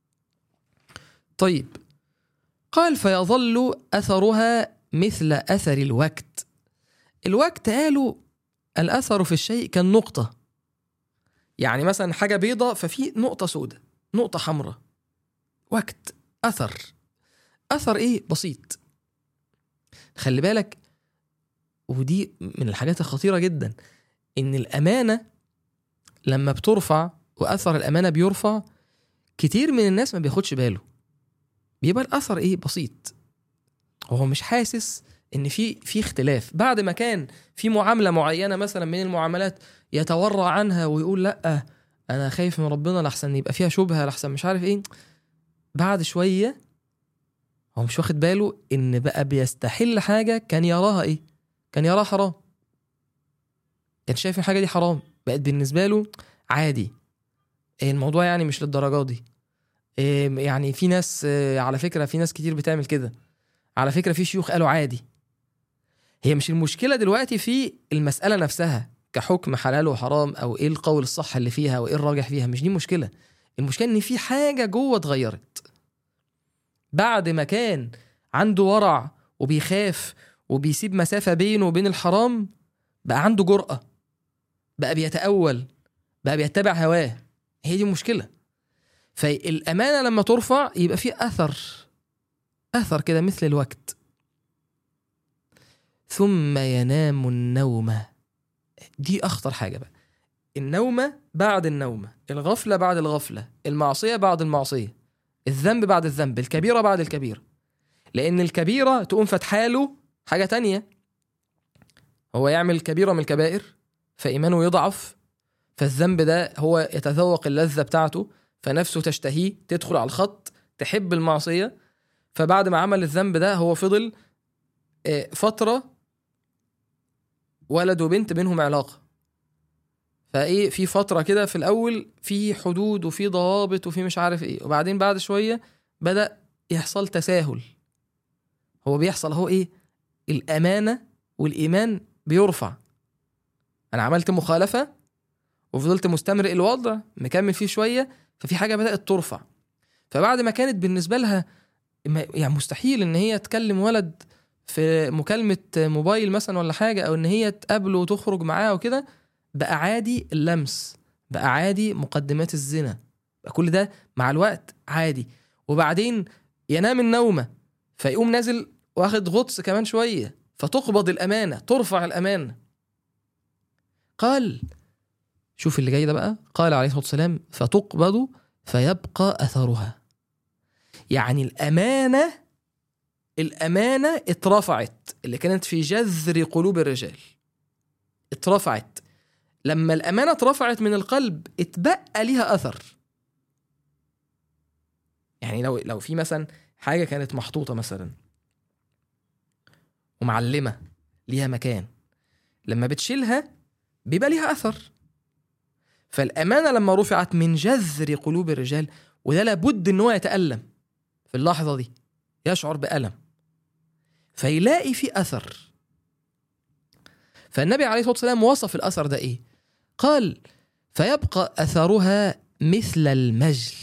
طيب قال فيظل أثرها مثل أثر الوقت الوقت قالوا الأثر في الشيء كالنقطة يعني مثلا حاجة بيضة ففي نقطة سوداء نقطة حمراء وقت أثر أثر إيه بسيط خلي بالك ودي من الحاجات الخطيرة جدا إن الأمانة لما بترفع وأثر الأمانة بيرفع كتير من الناس ما بياخدش باله بيبقى الأثر إيه بسيط هو مش حاسس ان في في اختلاف بعد ما كان في معامله معينه مثلا من المعاملات يتورع عنها ويقول لا انا خايف من ربنا لحسن يبقى فيها شبهه لحسن مش عارف ايه بعد شويه هو مش واخد باله ان بقى بيستحل حاجه كان يراها ايه كان يراها حرام كان شايف الحاجه دي حرام بقت بالنسبه له عادي إيه الموضوع يعني مش للدرجه دي إيه يعني في ناس إيه على فكره في ناس كتير بتعمل كده على فكره في شيوخ قالوا عادي هي مش المشكله دلوقتي في المساله نفسها كحكم حلال وحرام او ايه القول الصح اللي فيها وايه الراجح فيها مش دي مشكله المشكله ان في حاجه جوه اتغيرت بعد ما كان عنده ورع وبيخاف وبيسيب مسافه بينه وبين الحرام بقى عنده جرأة بقى بيتأول بقى بيتبع هواه هي دي المشكلة فالأمانة لما ترفع يبقى في أثر أثر كده مثل الوقت ثم ينام النوم دي أخطر حاجة بقى النومة بعد النومة الغفلة بعد الغفلة المعصية بعد المعصية الذنب بعد الذنب الكبيرة بعد الكبيرة لأن الكبيرة تقوم فاتحاله حاجة تانية هو يعمل كبيرة من الكبائر فإيمانه يضعف فالذنب ده هو يتذوق اللذة بتاعته فنفسه تشتهيه تدخل على الخط تحب المعصية فبعد ما عمل الذنب ده هو فضل آه، فترة ولد وبنت بينهم علاقة فايه في فترة كده في الأول في حدود وفي ضوابط وفي مش عارف ايه وبعدين بعد شوية بدأ يحصل تساهل هو بيحصل هو ايه الأمانة والإيمان بيرفع أنا عملت مخالفة وفضلت مستمر الوضع مكمل فيه شوية ففي حاجة بدأت ترفع فبعد ما كانت بالنسبة لها ما- يعني مستحيل ان هي تكلم ولد في مكالمة موبايل مثلا ولا حاجة او ان هي تقابله وتخرج معاه وكده بقى عادي اللمس بقى عادي مقدمات الزنا بقى كل ده مع الوقت عادي وبعدين ينام النومة فيقوم نازل واخد غطس كمان شوية فتقبض الأمانة ترفع الأمانة قال شوف اللي جاي ده بقى قال عليه الصلاة والسلام فتقبض فيبقى أثرها يعني الأمانة الأمانة اترفعت اللي كانت في جذر قلوب الرجال اترفعت لما الأمانة اترفعت من القلب اتبقى ليها أثر يعني لو لو في مثلا حاجة كانت محطوطة مثلا ومعلمة ليها مكان لما بتشيلها بيبقى ليها أثر فالأمانة لما رفعت من جذر قلوب الرجال وده لابد ان هو يتألم في اللحظة دي يشعر بألم فيلاقي في أثر فالنبي عليه الصلاة والسلام وصف الأثر ده إيه قال فيبقى أثرها مثل المجل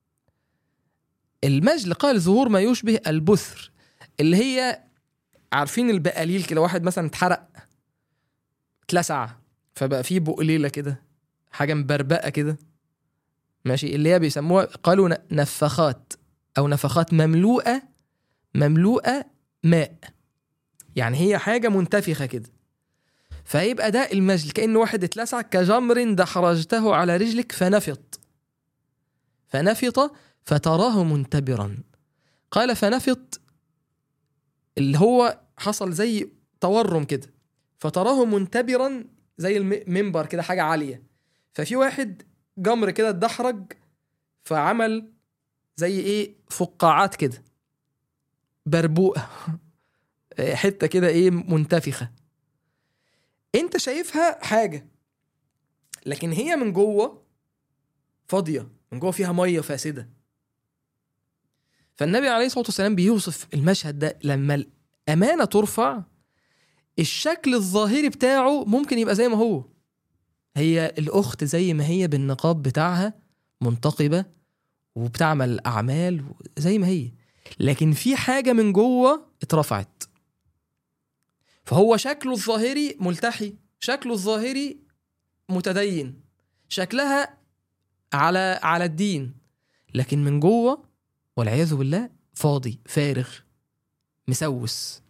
المجل قال ظهور ما يشبه البثر اللي هي عارفين البقاليل كده واحد مثلا اتحرق اتلسع فبقى فيه بقليلة كده حاجة مبربقة كده ماشي اللي هي بيسموها قالوا ن- نفخات او نفخات مملوءه مملوءه ماء يعني هي حاجه منتفخه كده فيبقى ده المجل كأن واحد اتلسع كجمر دحرجته على رجلك فنفط فنفط فتراه منتبرا قال فنفط اللي هو حصل زي تورم كده فتراه منتبرا زي المنبر كده حاجة عالية ففي واحد جمر كده اتدحرج فعمل زي ايه فقاعات كده بربوقة حتة كده ايه منتفخة انت شايفها حاجة لكن هي من جوه فاضية من جوه فيها مية فاسدة فالنبي عليه الصلاة والسلام بيوصف المشهد ده لما الأمانة ترفع الشكل الظاهري بتاعه ممكن يبقى زي ما هو هي الأخت زي ما هي بالنقاب بتاعها منتقبة وبتعمل أعمال زي ما هي لكن في حاجة من جوه اترفعت فهو شكله الظاهري ملتحي شكله الظاهري متدين شكلها على على الدين لكن من جوه والعياذ بالله فاضي فارغ مسوس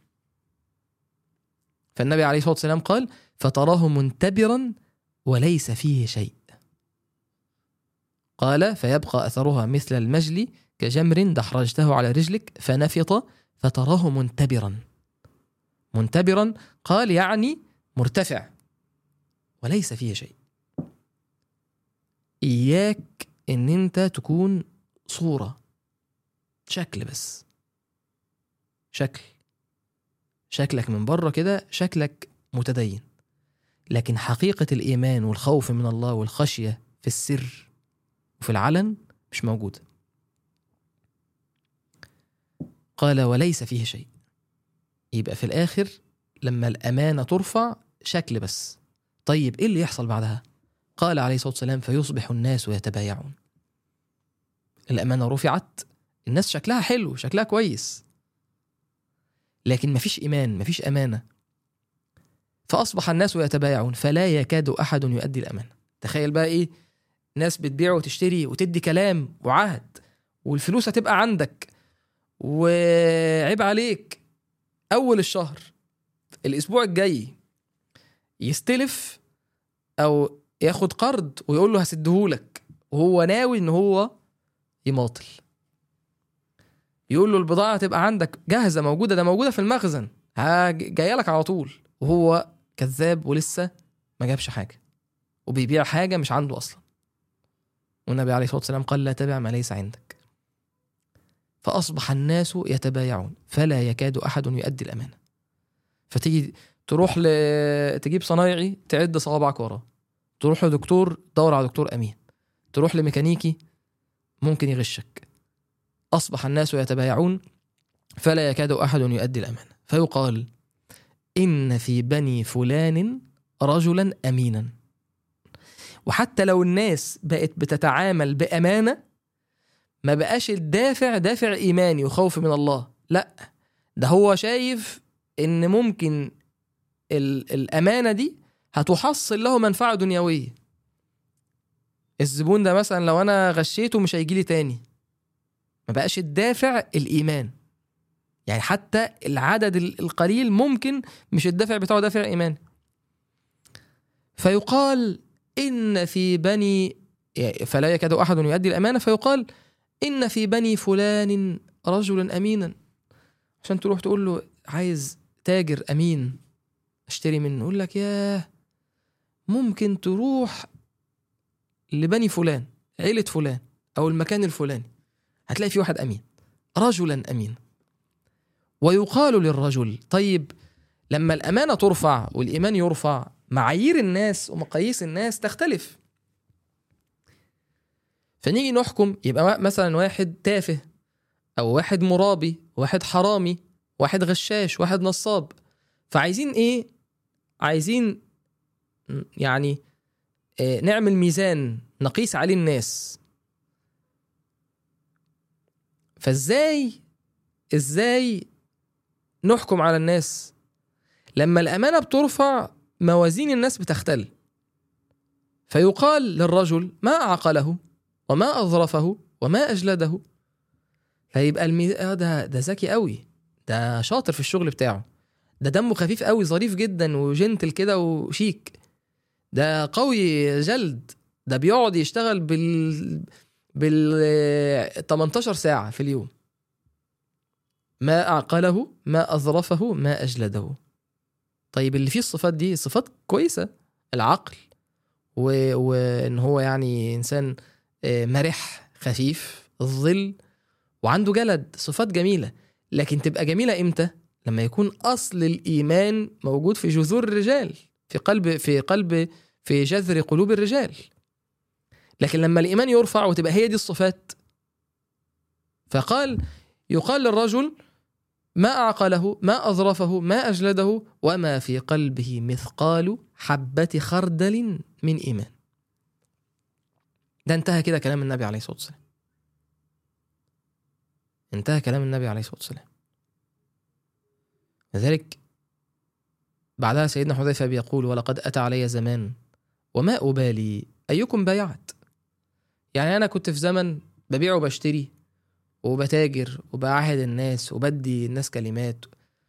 فالنبي عليه الصلاه والسلام قال فتراه منتبرا وليس فيه شيء قال فيبقى اثرها مثل المجل كجمر دحرجته على رجلك فنفط فتراه منتبرا منتبرا قال يعني مرتفع وليس فيه شيء اياك ان انت تكون صوره شكل بس شكل شكلك من بره كده شكلك متدين لكن حقيقة الإيمان والخوف من الله والخشية في السر وفي العلن مش موجودة قال وليس فيه شيء يبقى في الآخر لما الأمانة ترفع شكل بس طيب إيه اللي يحصل بعدها قال عليه الصلاة والسلام فيصبح الناس يتبايعون الأمانة رفعت الناس شكلها حلو شكلها كويس لكن مفيش إيمان مفيش أمانة فأصبح الناس يتبايعون فلا يكاد أحد يؤدي الأمانة تخيل بقى إيه ناس بتبيع وتشتري وتدي كلام وعهد والفلوس هتبقى عندك وعيب عليك أول الشهر الأسبوع الجاي يستلف أو ياخد قرض ويقول له هسدهولك وهو ناوي إن هو يماطل يقول له البضاعة تبقى عندك جاهزة موجودة ده موجودة في المخزن جاية لك على طول وهو كذاب ولسه ما جابش حاجه وبيبيع حاجه مش عنده اصلا والنبي عليه الصلاه والسلام قال لا تبع ما ليس عندك فاصبح الناس يتبايعون فلا يكاد احد يؤدي الامانه فتيجي تروح ل... تجيب صنايعي تعد صوابعك وراه تروح لدكتور دور على دكتور امين تروح لميكانيكي ممكن يغشك اصبح الناس يتبايعون فلا يكاد احد يؤدي الامانه فيقال ان في بني فلان رجلا امينا وحتى لو الناس بقت بتتعامل بامانه ما بقاش الدافع دافع ايماني وخوف من الله لا ده هو شايف ان ممكن ال- الامانه دي هتحصل له منفعه دنيويه الزبون ده مثلا لو انا غشيته مش هيجي لي تاني ما بقاش الدافع الايمان يعني حتى العدد ال- القليل ممكن مش الدافع بتاعه دافع ايمان فيقال ان في بني يعني فلا يكاد احد يؤدي الامانه فيقال ان في بني فلان رجلا امينا عشان تروح تقول له عايز تاجر امين اشتري منه يقول لك ياه ممكن تروح لبني فلان عيلة فلان أو المكان الفلاني هتلاقي في واحد أمين رجلا أمين ويقال للرجل طيب لما الأمانة ترفع والإيمان يرفع معايير الناس ومقاييس الناس تختلف فنيجي نحكم يبقى مثلا واحد تافه أو واحد مرابي واحد حرامي واحد غشاش واحد نصاب فعايزين إيه عايزين يعني آه، نعمل ميزان نقيس عليه الناس فازاي ازاي نحكم على الناس لما الامانه بترفع موازين الناس بتختل فيقال للرجل ما اعقله وما اظرفه وما اجلده فيبقى المي... آه ده ده ذكي قوي ده شاطر في الشغل بتاعه ده دمه خفيف قوي ظريف جدا وجنتل كده وشيك ده قوي جلد ده بيقعد يشتغل بال بال 18 ساعة في اليوم ما أعقله ما أظرفه ما أجلده طيب اللي فيه الصفات دي صفات كويسة العقل و... وإن هو يعني إنسان آه، مرح خفيف الظل وعنده جلد صفات جميلة لكن تبقى جميلة إمتى؟ لما يكون أصل الإيمان موجود في جذور الرجال في قلب في قلب في جذر قلوب الرجال لكن لما الإيمان يرفع وتبقى هي دي الصفات فقال يقال للرجل ما أعقله ما أظرفه ما أجلده وما في قلبه مثقال حبة خردل من إيمان ده انتهى كده كلام النبي عليه الصلاة والسلام انتهى كلام النبي عليه الصلاة والسلام لذلك بعدها سيدنا حذيفة بيقول ولقد أتى علي زمان وما أبالي أيكم بايعت يعني أنا كنت في زمن ببيع وبشتري وبتاجر وبعاهد الناس وبدي الناس كلمات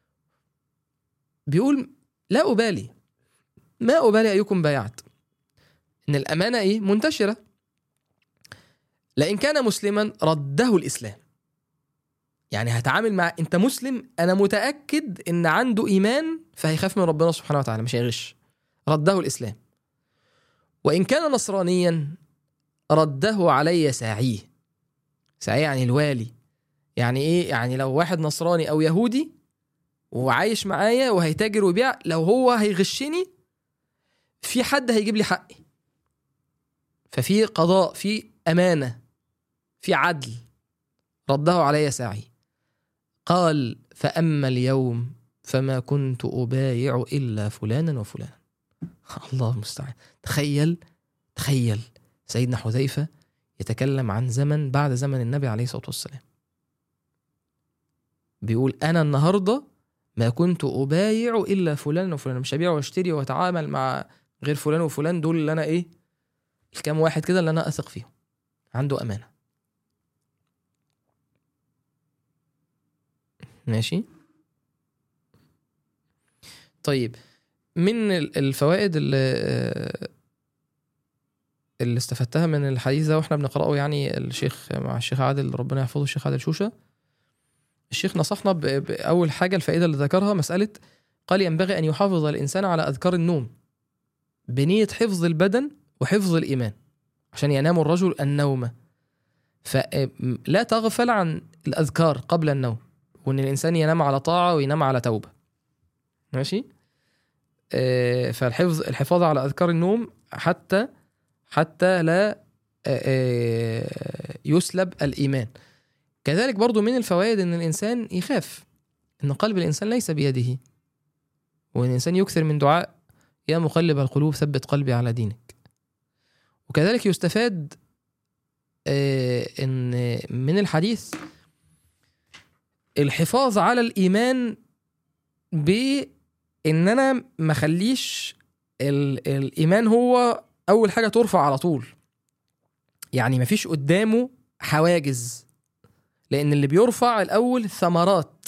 بيقول لا أبالي ما أبالي أيكم بايعت إن الأمانة إيه منتشرة لئن كان مسلما رده الإسلام يعني هتعامل مع انت مسلم انا متاكد ان عنده ايمان فهيخاف من ربنا سبحانه وتعالى مش هيغش رده الاسلام وان كان نصرانيا رده علي ساعيه ساعيه يعني الوالي يعني ايه يعني لو واحد نصراني او يهودي وعايش معايا وهيتاجر ويبيع لو هو هيغشني في حد هيجيب لي حقي ففي قضاء في امانه في عدل رده علي ساعي قال فأما اليوم فما كنت أبايع إلا فلانا وفلانا الله المستعان تخيل تخيل سيدنا حذيفة يتكلم عن زمن بعد زمن النبي عليه الصلاة والسلام بيقول أنا النهاردة ما كنت أبايع إلا فلان وفلان مش هبيع واشتري واتعامل مع غير فلان وفلان دول اللي أنا إيه الكام واحد كده اللي أنا أثق فيهم عنده أمانة ماشي طيب من ال- الفوائد اللي اللي استفدتها من الحديث ده واحنا بنقراه يعني الشيخ مع الشيخ عادل ربنا يحفظه الشيخ عادل شوشه الشيخ نصحنا ب- باول حاجه الفائده اللي ذكرها مساله قال ينبغي أن يحافظ الإنسان على أذكار النوم بنية حفظ البدن وحفظ الإيمان عشان ينام الرجل النوم فلا تغفل عن الأذكار قبل النوم وإن الإنسان ينام على طاعة وينام على توبة ماشي آه، فالحفظ الحفاظ على أذكار النوم حتى حتى لا آه، آه، يسلب الإيمان كذلك برضو من الفوائد ان الانسان يخاف ان قلب الانسان ليس بيده وان الانسان يكثر من دعاء يا مقلب القلوب ثبت قلبي على دينك وكذلك يستفاد آه، ان من الحديث الحفاظ على الايمان بان انا ما اخليش الايمان هو اول حاجه ترفع على طول يعني مفيش قدامه حواجز لان اللي بيرفع الاول ثمرات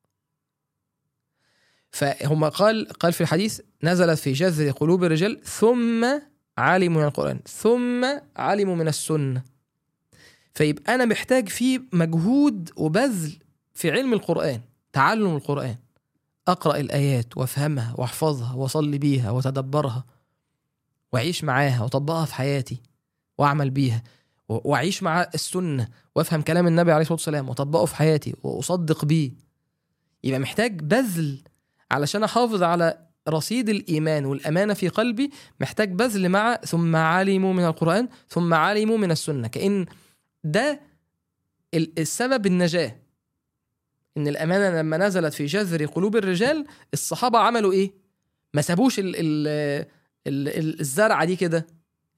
فهم قال قال في الحديث نزلت في جذر قلوب الرجال ثم علموا من القران ثم علموا من السنه فيبقى انا محتاج فيه مجهود وبذل في علم القران تعلم القران اقرا الايات وافهمها واحفظها واصلي بيها واتدبرها واعيش معاها واطبقها في حياتي واعمل بيها واعيش مع السنه وافهم كلام النبي عليه الصلاه والسلام واطبقه في حياتي واصدق بيه يبقى محتاج بذل علشان احافظ على رصيد الايمان والامانه في قلبي محتاج بذل مع ثم علموا من القران ثم علموا من السنه كان ده السبب النجاه ان الامانه لما نزلت في جذر قلوب الرجال الصحابه عملوا ايه ما سابوش ال ال ال الزرعه دي كده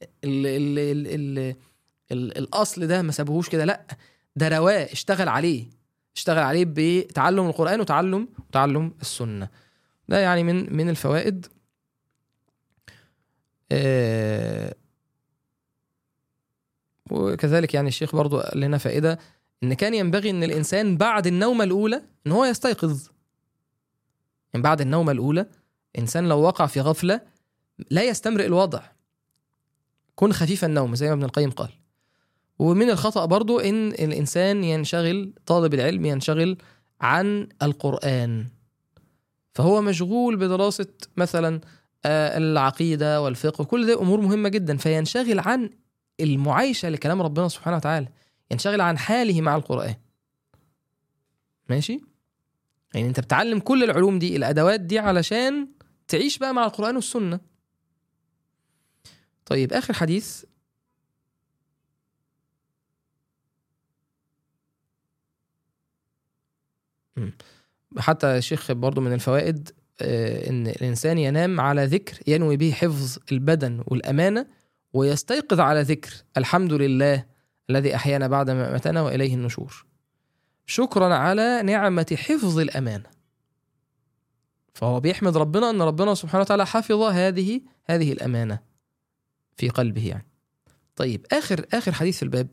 الاصل ده ما سابوهوش كده لا ده رواه اشتغل عليه اشتغل عليه بتعلم القران وتعلم وتعلم السنه ده يعني من من الفوائد آه وكذلك يعني الشيخ برضو قال لنا فائده ان كان ينبغي ان الانسان بعد النومه الاولى ان هو يستيقظ يعني بعد النومه الاولى انسان لو وقع في غفله لا يستمرئ الوضع كن خفيف النوم زي ما ابن القيم قال ومن الخطأ برضو إن الإنسان ينشغل طالب العلم ينشغل عن القرآن فهو مشغول بدراسة مثلا آه، العقيدة والفقه كل ده أمور مهمة جدا فينشغل عن المعايشة لكلام ربنا سبحانه وتعالى ينشغل عن حاله مع القرآن ماشي يعني انت بتعلم كل العلوم دي الادوات دي علشان تعيش بقى مع القرآن والسنة طيب آخر حديث حتى الشيخ برضو من الفوائد آه، ان الانسان ينام على ذكر ينوي به حفظ البدن والامانه ويستيقظ على ذكر الحمد لله الذي احيانا بعد ما ماتنا واليه النشور شكرا على نعمه حفظ الامانه فهو بيحمد ربنا ان ربنا سبحانه وتعالى حفظ هذه هذه الامانه في قلبه يعني طيب اخر اخر حديث في الباب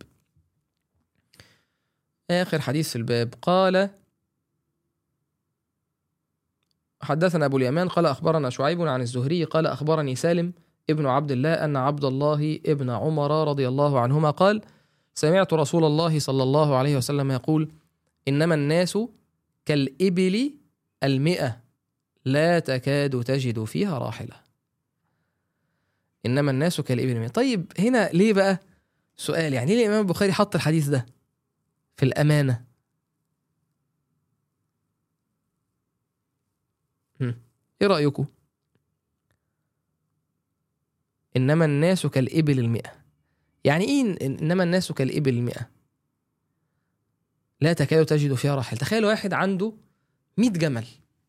اخر حديث في الباب قال حدثنا أبو اليمان قال أخبرنا شعيب عن الزهري قال أخبرني سالم ابن عبد الله أن عبد الله ابن عمر رضي الله عنهما قال سمعت رسول الله صلى الله عليه وسلم يقول إنما الناس كالإبل المئة لا تكاد تجد فيها راحلة إنما الناس كالإبل المئة طيب هنا ليه بقى سؤال يعني ليه الإمام البخاري حط الحديث ده في الأمانة ايه رأيكم إنما الناس كالإبل المئة يعني إيه إنما الناس كالإبل المئة لا تكاد تجد فيها راحل تخيل واحد عنده مئة جمل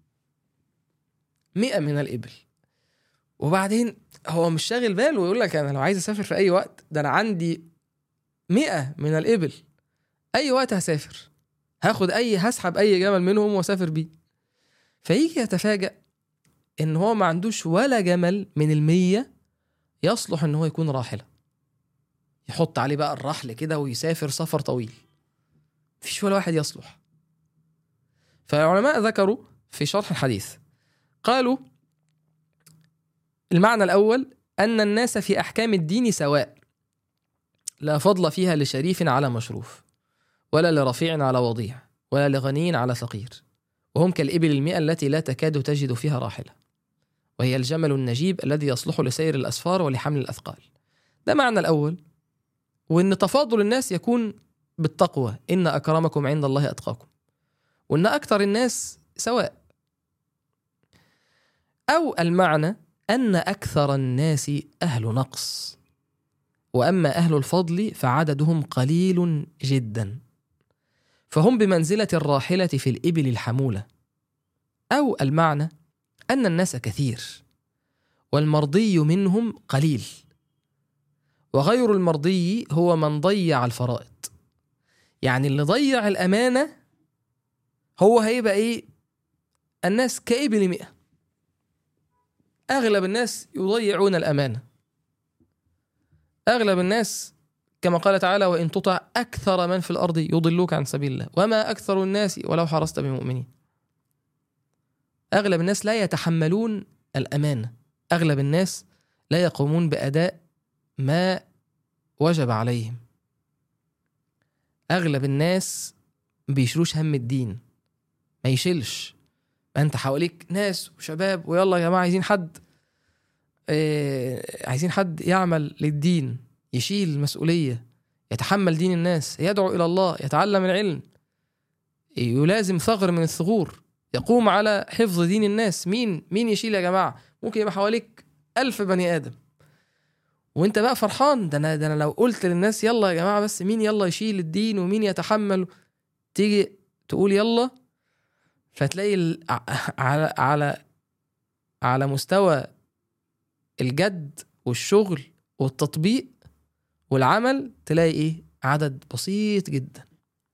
مئة من الإبل وبعدين هو مش شاغل باله ويقول لك أنا لو عايز أسافر في أي وقت ده أنا عندي مئة من الإبل أي وقت هسافر هاخد أي هسحب أي جمل منهم وأسافر بيه فيجي يتفاجأ ان هو ما عندوش ولا جمل من المية يصلح ان هو يكون راحلة يحط عليه بقى الرحل كده ويسافر سفر طويل مفيش ولا واحد يصلح فالعلماء ذكروا في شرح الحديث قالوا المعنى الأول أن الناس في أحكام الدين سواء لا فضل فيها لشريف على مشروف ولا لرفيع على وضيع ولا لغني على فقير وهم كالإبل المئة التي لا تكاد تجد فيها راحلة وهي الجمل النجيب الذي يصلح لسير الأسفار ولحمل الأثقال ده معنى الأول وإن تفاضل الناس يكون بالتقوى إن أكرمكم عند الله أتقاكم وإن أكثر الناس سواء أو المعنى أن أكثر الناس أهل نقص وأما أهل الفضل فعددهم قليل جدا فهم بمنزلة الراحلة في الإبل الحمولة أو المعنى أن الناس كثير والمرضي منهم قليل وغير المرضي هو من ضيع الفرائض يعني اللي ضيع الأمانة هو هيبقى إيه الناس كإبل مئة أغلب الناس يضيعون الأمانة أغلب الناس كما قال تعالى وإن تطع أكثر من في الأرض يضلوك عن سبيل الله وما أكثر الناس ولو حرصت بمؤمنين أغلب الناس لا يتحملون الأمانة أغلب الناس لا يقومون بأداء ما وجب عليهم أغلب الناس بيشيلوش هم الدين ما يشيلش ما أنت حواليك ناس وشباب ويلا يا جماعة عايزين حد آه عايزين حد يعمل للدين يشيل المسؤولية يتحمل دين الناس يدعو إلى الله يتعلم العلم يلازم ثغر من الثغور يقوم على حفظ دين الناس مين مين يشيل يا جماعة ممكن يبقى حواليك ألف بني آدم وانت بقى فرحان ده انا ده انا لو قلت للناس يلا يا جماعه بس مين يلا يشيل الدين ومين يتحمل تيجي تقول يلا فتلاقي ال- ع- على على على مستوى الجد والشغل والتطبيق والعمل تلاقي ايه عدد بسيط جدا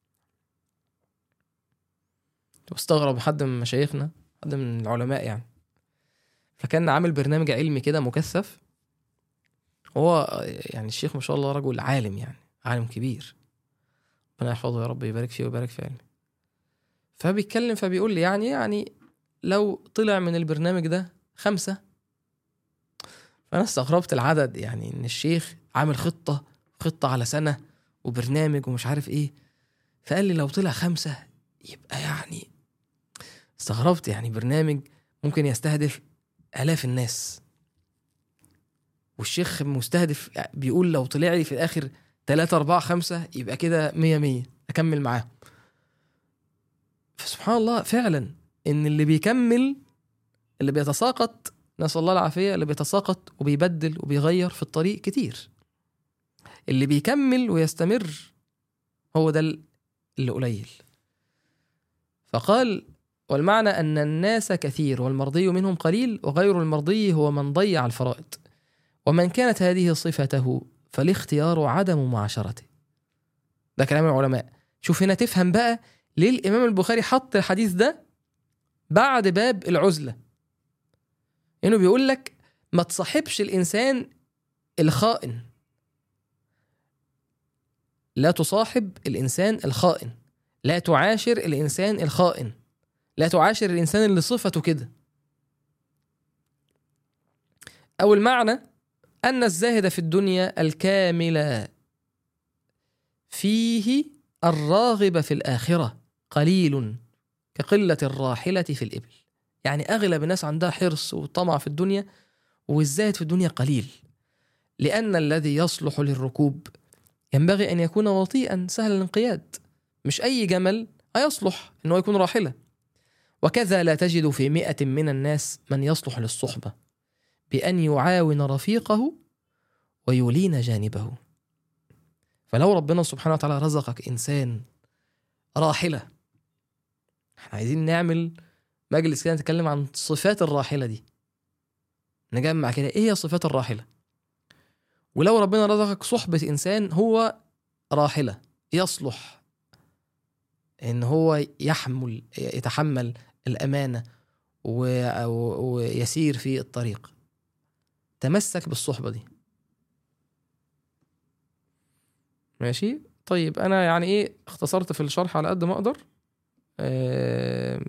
واستغرب حد من مشايخنا حد من العلماء يعني فكان عامل برنامج علمي كده مكثف هو يعني الشيخ ما شاء الله رجل عالم يعني عالم كبير ربنا يحفظه يا رب يبارك فيه ويبارك في علمه فبيتكلم فبيقول لي يعني يعني لو طلع من البرنامج ده خمسة فأنا استغربت العدد يعني إن الشيخ عامل خطة خطة على سنة وبرنامج ومش عارف إيه فقال لي لو طلع خمسة يبقى يعني استغربت يعني برنامج ممكن يستهدف آلاف الناس والشيخ مستهدف بيقول لو طلع لي في الآخر تلاتة أربعة خمسة يبقى كده مية مية أكمل معاه فسبحان الله فعلا إن اللي بيكمل اللي بيتساقط نسأل الله العافية اللي بيتساقط وبيبدل وبيغير في الطريق كتير اللي بيكمل ويستمر هو ده اللي قليل فقال والمعنى أن الناس كثير والمرضي منهم قليل وغير المرضي هو من ضيع الفرائض ومن كانت هذه صفته فالاختيار عدم معاشرته ده كلام العلماء شوف هنا تفهم بقى ليه الإمام البخاري حط الحديث ده بعد باب العزلة إنه بيقول لك ما تصاحبش الإنسان الخائن لا تصاحب الإنسان الخائن لا تعاشر الإنسان الخائن لا تعاشر الإنسان اللي صفته كده أو المعنى أن الزاهد في الدنيا الكامل فيه الراغب في الآخرة قليل كقلة الراحلة في الإبل يعني أغلب الناس عندها حرص وطمع في الدنيا والزاهد في الدنيا قليل لأن الذي يصلح للركوب ينبغي أن يكون وطيئا سهل الانقياد مش أي جمل هيصلح أنه يكون راحلة وكذا لا تجد في مئة من الناس من يصلح للصحبة بأن يعاون رفيقه ويلين جانبه فلو ربنا سبحانه وتعالى رزقك إنسان راحلة احنا عايزين نعمل مجلس كده نتكلم عن صفات الراحلة دي نجمع كده ايه هي صفات الراحلة ولو ربنا رزقك صحبة إنسان هو راحلة يصلح إن هو يحمل يتحمل الأمانة و- و- ويسير في الطريق تمسك بالصحبة دي ماشي طيب أنا يعني إيه اختصرت في الشرح على قد ما أقدر آم،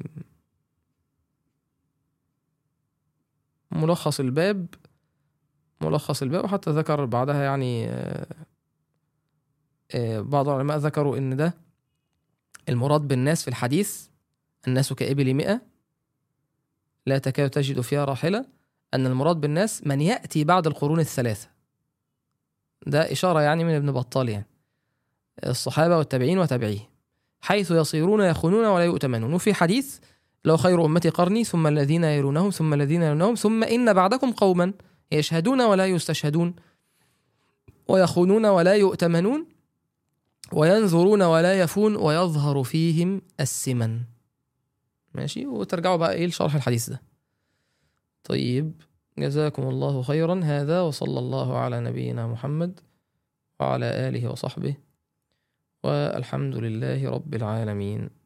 ملخص الباب ملخص الباب وحتى ذكر بعدها يعني آه، آه، بعض العلماء ذكروا ان ده المراد بالناس في الحديث الناس كإبل مئة لا تكاد تجد فيها راحلة أن المراد بالناس من يأتي بعد القرون الثلاثة ده إشارة يعني من ابن بطال يعني الصحابة والتابعين وتابعيه حيث يصيرون يخونون ولا يؤتمنون وفي حديث لو خير أمتي قرني ثم الذين يلونهم ثم الذين يلونهم ثم إن بعدكم قوما يشهدون ولا يستشهدون ويخونون ولا يؤتمنون وينذرون ولا يفون ويظهر فيهم السمن ماشي وترجعوا بقى ايه لشرح الحديث ده طيب جزاكم الله خيرا هذا وصلى الله على نبينا محمد وعلى آله وصحبه والحمد لله رب العالمين